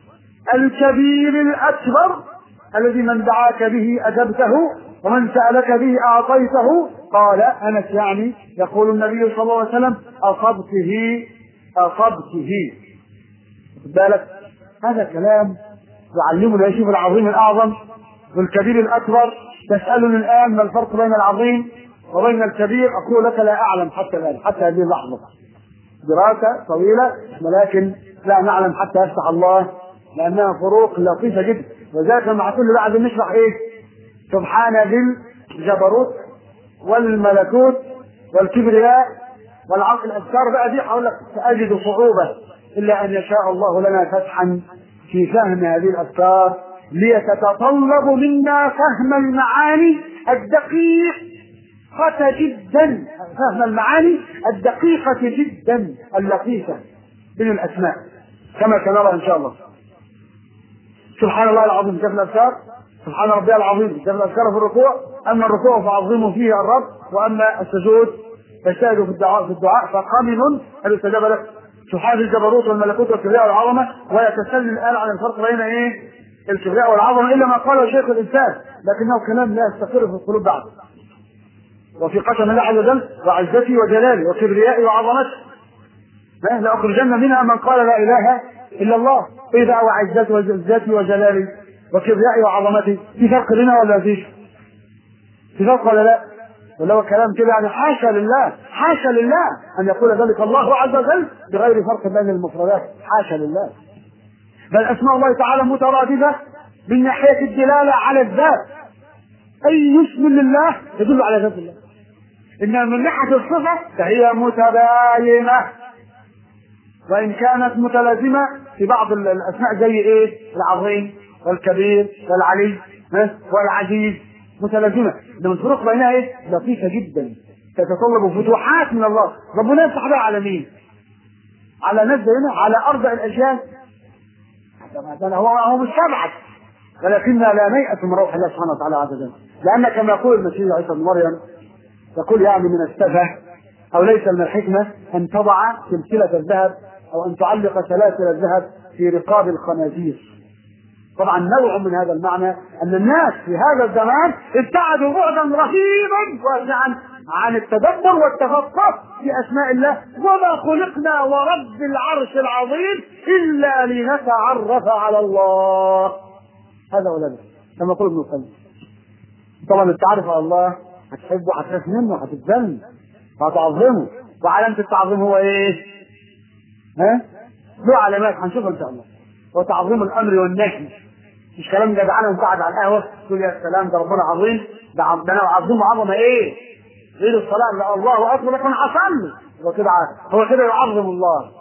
الكبير الاكبر الذي من دعاك به أجبته ومن سألك به أعطيته قال أنس يعني يقول النبي صلى الله عليه وسلم أصبته أصبته خد بالك هذا كلام يعلمنا يشوف العظيم الأعظم والكبير الأكبر تسألني الآن ما الفرق بين العظيم وبين الكبير أقول لك لا أعلم حتى الآن حتى هذه اللحظة دراسة طويلة ولكن لا نعلم حتى يفتح الله لأنها فروق لطيفة جدا وذلك مع كل بعد نشرح إيه سبحان ذي الجبروت والملكوت والكبرياء والعقل الأذكار بقى دي هقول لك سأجد صعوبة إلا أن يشاء الله لنا فتحا في فهم هذه الأذكار ليتتطلب منا فهم المعاني الدقيق جدا فهم المعاني الدقيقة جدا اللطيفة من الأسماء كما سنرى إن شاء الله سبحان الله العظيم شاف الأذكار سبحان ربي العظيم شاف الأذكار في الركوع أما الركوع فعظموا فيه الرب وأما السجود فاجتهدوا في الدعاء في الدعاء فقمن أن يستجاب لك سبحان الجبروت والملكوت والكبرياء والعظمة ويتسلل الآن عن الفرق بين إيه الكبرياء والعظمة إلا ما قاله شيخ الإنسان لكنه كلام لا يستقر في القلوب بعد وفي قسم الله عز وجل وعزتي وجلالي وكبريائي وعظمتي لأخرجن منها من قال لا إله إلا الله إذا وعزتي وعزتي وجلالي وكبريائي وعظمتي في فرق بينها ولا فيش؟ في فرق ولا لا؟ ولا هو كلام كده يعني حاشا لله حاشا لله أن يقول ذلك الله عز وجل بغير فرق بين المفردات حاشا لله بل أسماء الله تعالى مترادفة من ناحية الدلالة على الذات أي اسم لله يدل على ذات الله إنما من ناحية الصفة فهي متباينة وإن كانت متلازمة في بعض الأسماء زي إيه؟ العظيم والكبير والعلي والعزيز متلازمة إنما الفروق بينها إيه؟ لطيفة جدا تتطلب فتوحات من الله ربنا يفتح بها على مين؟ على ناس هنا على أرض الأجيال هو هو مستبعد ولكننا لا نيأس من روح الله سبحانه وتعالى عز وجل لأن كما يقول المسيح عيسى بن مريم يقول يعني من السفه أو ليس من الحكمة أن تضع سلسلة الذهب أو أن تعلق سلاسل الذهب في رقاب الخنازير طبعا نوع من هذا المعنى أن الناس في هذا الزمان ابتعدوا بعدا رهيبا واسعا عن التدبر والتفقه في أسماء الله وما خلقنا ورب العرش العظيم إلا لنتعرف على الله هذا ولا كما يقول ابن القيم طبعا التعرف على الله هتحبه هتخاف منه هتتذل وهتعظمه وعلامة التعظيم هو ايه؟ ها؟ له علامات هنشوفها ان شاء الله هو تعظيم الامر والنهي مش كلام جدعانه وانت قاعد على القهوه تقول يا سلام ده ربنا عظيم ده عظ- ده انا بعظمه عظمه ايه؟ غير الصلاه لا الله اكبر لكن حصل هو كده عارف. هو كده يعظم الله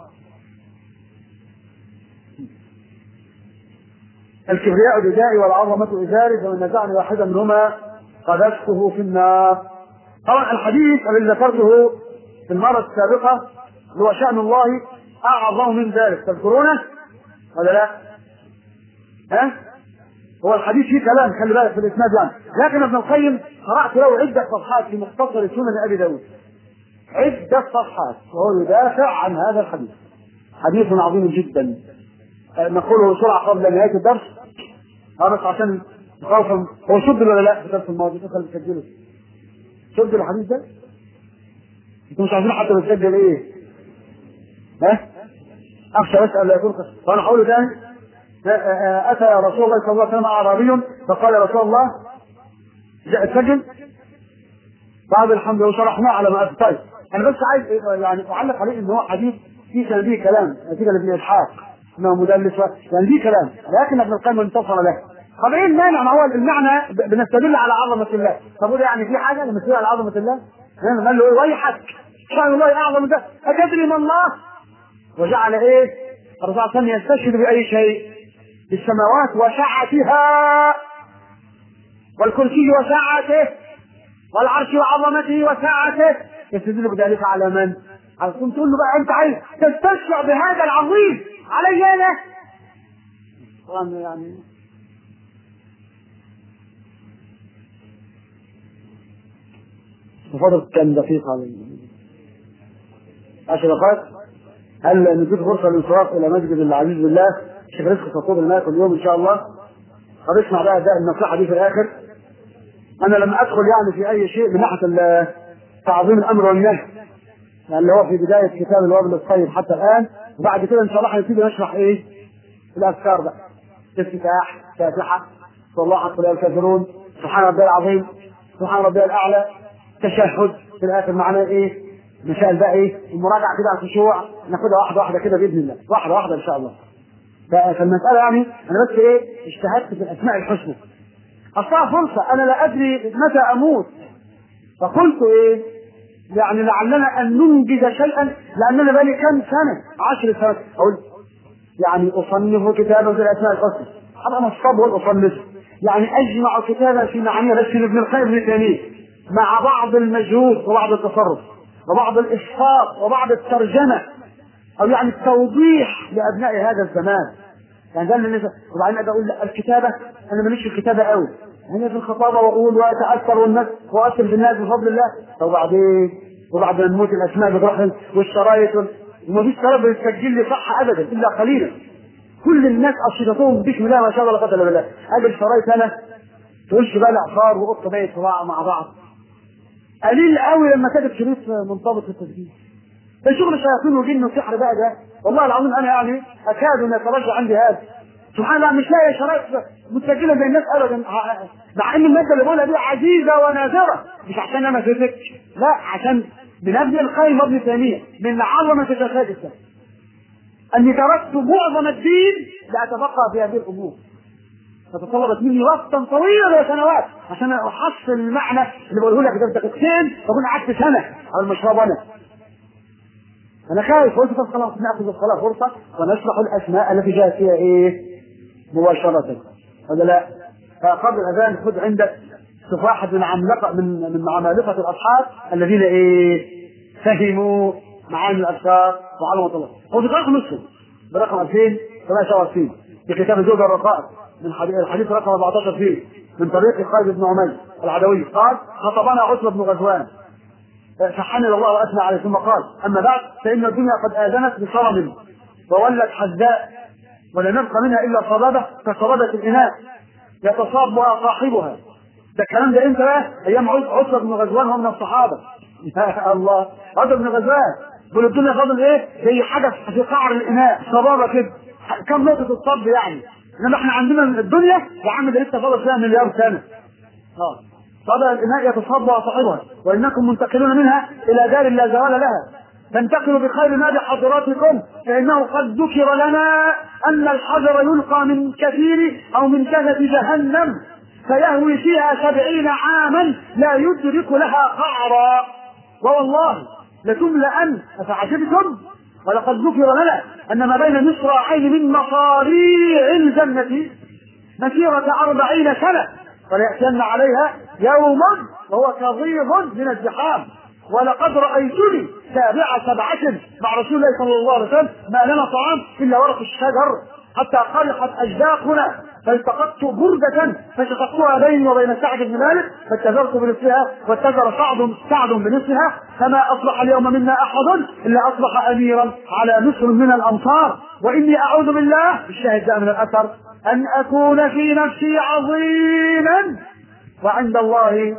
الكبرياء ردائي والعظمة إزاري فمن نزعني واحدا منهما قذفته في النار طبعا الحديث الذي ذكرته في المرة السابقة اللي هو شأن الله أعظم من ذلك تذكرونه ولا لا؟ ها؟ هو الحديث فيه كلام خلي بالك في الإسناد يعني لكن ابن القيم قرأت له عدة صفحات في مختصر سنن أبي داود عدة صفحات وهو يدافع عن هذا الحديث حديث عظيم جدا نقوله بسرعة قبل نهاية الدرس ها بس عشان خوفا هو شد ولا لا في الدرس الماضي تدخل تسجله شد الحديث ده انتوا مش عايزين حتى بتسجل ايه ها اخشى اسال لا يكون قصة. فانا هقوله تاني اتى رسول الله صلى الله عليه وسلم اعرابي فقال يا رسول الله جاء السجن بعد الحمد لله شرحناه على ما طيب انا بس عايز إيه يعني اعلق عليه ان هو حديث فيه كان فيه كلام نتيجه لابن اسحاق انه مدلس و- يعني فيه كلام لكن ابن القيم انتصر له طب ايه المانع ما هو المعنى ب- بنستدل على عظمه الله طب وده يعني في حاجه نستدل على عظمه الله هنا قال له ايه ويحك شان الله اعظم ده اتدري ما الله وجعل ايه الرسول صلى الله عليه وسلم يستشهد باي شيء بالسماوات وسعتها والكرسي وسعته والعرش وعظمته وسعته يستدل بذلك على من؟ على كنت تقول له بقى انت عايز تستشفع بهذا العظيم علي انا؟ طبعا يعني بفضل كم دقيقة على عشر دقائق هل نديك فرصة للانصراف إلى مسجد العزيز بالله شيخ رزق تطور الماء كل يوم إن شاء الله طب اسمع بقى ده النصيحة دي في الآخر أنا لم أدخل يعني في أي شيء من ناحية ال- تعظيم الأمر والنهي يعني اللي هو في بداية كتاب الوابل الطيب حتى الآن وبعد كده إن شاء الله هنبتدي نشرح إيه الأذكار بقى افتتاح فاتحة صلاح حتى لا الكافرون سبحان ربي العظيم سبحان ربي الاعلى تشهد في الاخر معناه ايه؟ مسائل بقى ايه؟ المراجعه كده على الخشوع ناخدها واحده واحده كده باذن الله واحده واحده ان شاء الله فالمساله يعني انا بس ايه اجتهدت في الاسماء الحسنى اصلها فرصه انا لا ادري متى اموت فقلت ايه يعني لعلنا ان ننجز شيئا لاننا بقالي كم سنه عشر سنوات اقول يعني اصنف كتابا في الاسماء الحسنى هبقى نصاب واصنفه يعني اجمع كتابا في معاني بس ابن القيم ابن تيميه مع بعض المجهود وبعض التصرف وبعض الاسقاط وبعض الترجمه او يعني التوضيح لابناء هذا الزمان يعني ده اللي وبعدين اجي اقول لا الكتابه انا ماليش في الكتابه قوي انا في الخطابه واقول واتاثر والناس واثر بالناس بفضل الله طب وبعدين وبعد ما نموت الاسماء بتروح والشرايط ومفيش شرايط بتسجل لي صح ابدا الا قليلا كل الناس انشطتهم بسم الله ما شاء الله لا قدر بالله اجي الشرايط انا تقولش بقى الاعصار وقطه بقت مع بعض قليل قوي لما تجد شريط منضبط في التسجيل ده شغل شياطين وجن وسحر بقى ده والله العظيم انا يعني اكاد ان يترجع عندي هذا سبحان الله مش لاقي شرايط متسجله زي الناس ابدا مع ان الماده اللي بقولها دي عزيزه ونادره مش عشان انا فيزيك لا عشان من ابن القيم وابن تيميه من عظمه شيخات الاسلام اني تركت معظم الدين لاتفقه في هذه الامور فتطلبت مني وقتا طويلا وسنوات عشان احصل المعنى اللي بقوله لك ده دقيقتين فكنت قعدت سنه على المشروب انا انا خايف قلت طب خلاص ناخذ الصلاه فرصه ونشرح الاسماء التي جاءت فيها ايه مباشره هذا لا فقبل الاذان خذ عندك شوف واحد من عملقه من من عمالقه الاصحاب الذين ايه فهموا معاني الافكار وعلمة الله هو في رقم مسلم برقم 2023 في كتاب الزوجة الرقائق من الحديث رقم 14 فيه من طريق خالد بن عمير العدوي قال خطبنا عتبة بن غزوان فحمد الله واثنى عليه ثم قال اما بعد فان الدنيا قد اذنت بصرم وولت حداء ولم يبق منها الا صبابه كصبابه الاناء يتصاب بها صاحبها ده الكلام ده امتى بقى؟ ايام عتبه بن غزوان وهو من الصحابه يا الله عتبه بن غزوان بيقول الدنيا فاضل ايه؟ زي حاجه في قعر الاناء صبابه كده كم نقطه الصب يعني انما احنا عندنا الدنيا يا عم ده لسه فاضل فيها مليار سنه اه صدى الإناء يتصدى صاحبها وإنكم منتقلون منها إلى دار لا زوال لها فانتقلوا بخير ما بحضراتكم فإنه قد ذكر لنا أن الحجر يلقى من كثير أو من كهف جهنم فيهوي فيها سبعين عاما لا يدرك لها قعرا ووالله لتملأن أفعجبتم ولقد ذكر لنا أن ما بين مصراعين من مصاريع الجنة مسيرة أربعين سنة وليأتين عليها يوم وهو كظيظ من الزحام ولقد رأيتني سابع سبعة مع رسول الله صلى الله عليه وسلم ما لنا طعام إلا ورق الشجر حتى قلقت أجداقنا فالتقطت بردة فشققتها بيني وبين سعد بن مالك فاتزرت بنصفها واتزر سعد سعد بنصفها فما أصبح اليوم منا أحد إلا أصبح أميرا على مصر من الأمصار وإني أعوذ بالله الشاهد ده من الأثر أن أكون في نفسي عظيما وعند الله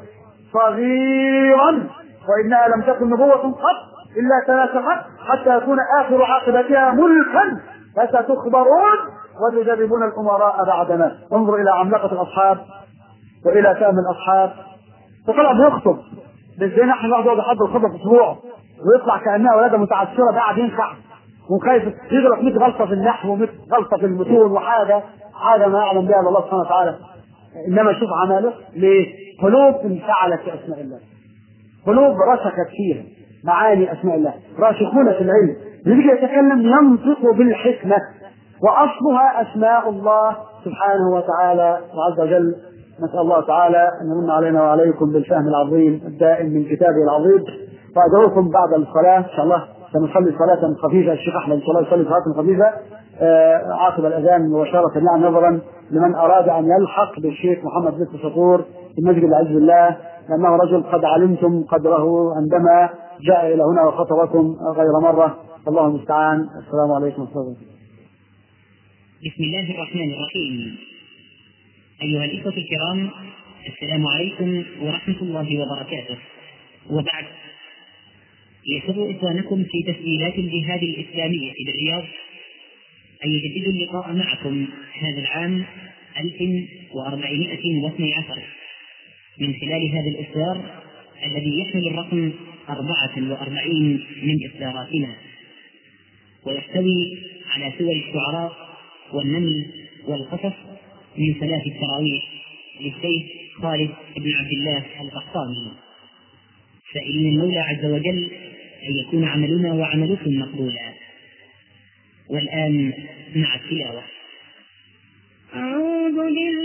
صغيرا وإنها لم تكن نبوة قط إلا تناسخت حتى يكون آخر عاقبتها ملكا فستخبرون وتجربون الأمراء بعدنا انظر إلى عملاقة الأصحاب وإلى فهم الأصحاب فطلع بيخطب مش زي نحن نقعد يقعد يحضر خطبة أسبوع ويطلع كأنها ولادة متعسرة قاعد ينفع وخايف يغلط 100 غلطة في النحو و100 غلطة في المتون وحاجة حاجة ما يعلم بها الله سبحانه وتعالى إنما شوف عماله ليه؟ قلوب انفعلت في أسماء الله قلوب رسخت فيها معاني أسماء الله راسخون في العلم يجي يتكلم ينطق بالحكمة وأصلها أسماء الله سبحانه وتعالى وعز وجل نسأل الله تعالى أن يمن علينا وعليكم بالفهم العظيم الدائم من كتابه العظيم وأدعوكم بعد الصلاة إن شاء الله سنصلي صلاة خفيفة الشيخ أحمد صلى الله يصلي صلاة خفيفة آه عقب الأذان مباشرة يعني نظرا لمن أراد أن يلحق بالشيخ محمد بن سطور في مسجد العز بالله لأنه رجل قد علمتم قدره عندما جاء إلى هنا وخطبكم غير مرة الله المستعان السلام عليكم ورحمة الله بسم الله الرحمن الرحيم أيها الإخوة الكرام السلام عليكم ورحمة الله وبركاته وبعد يسر إخوانكم في تسجيلات الجهاد الإسلامية بالرياض أن يجددوا اللقاء معكم هذا العام 1412 من خلال هذا الإصدار الذي يحمل الرقم أربعة وأربعين من إصداراتنا ويحتوي على سور الشعراء والنمل والقصص من ثلاث التراويح للشيخ خالد بن عبد الله القحطاني سائلين المولى عز وجل أن يكون عملنا وعملكم مقبولا والآن مع التلاوة أعوذ بالله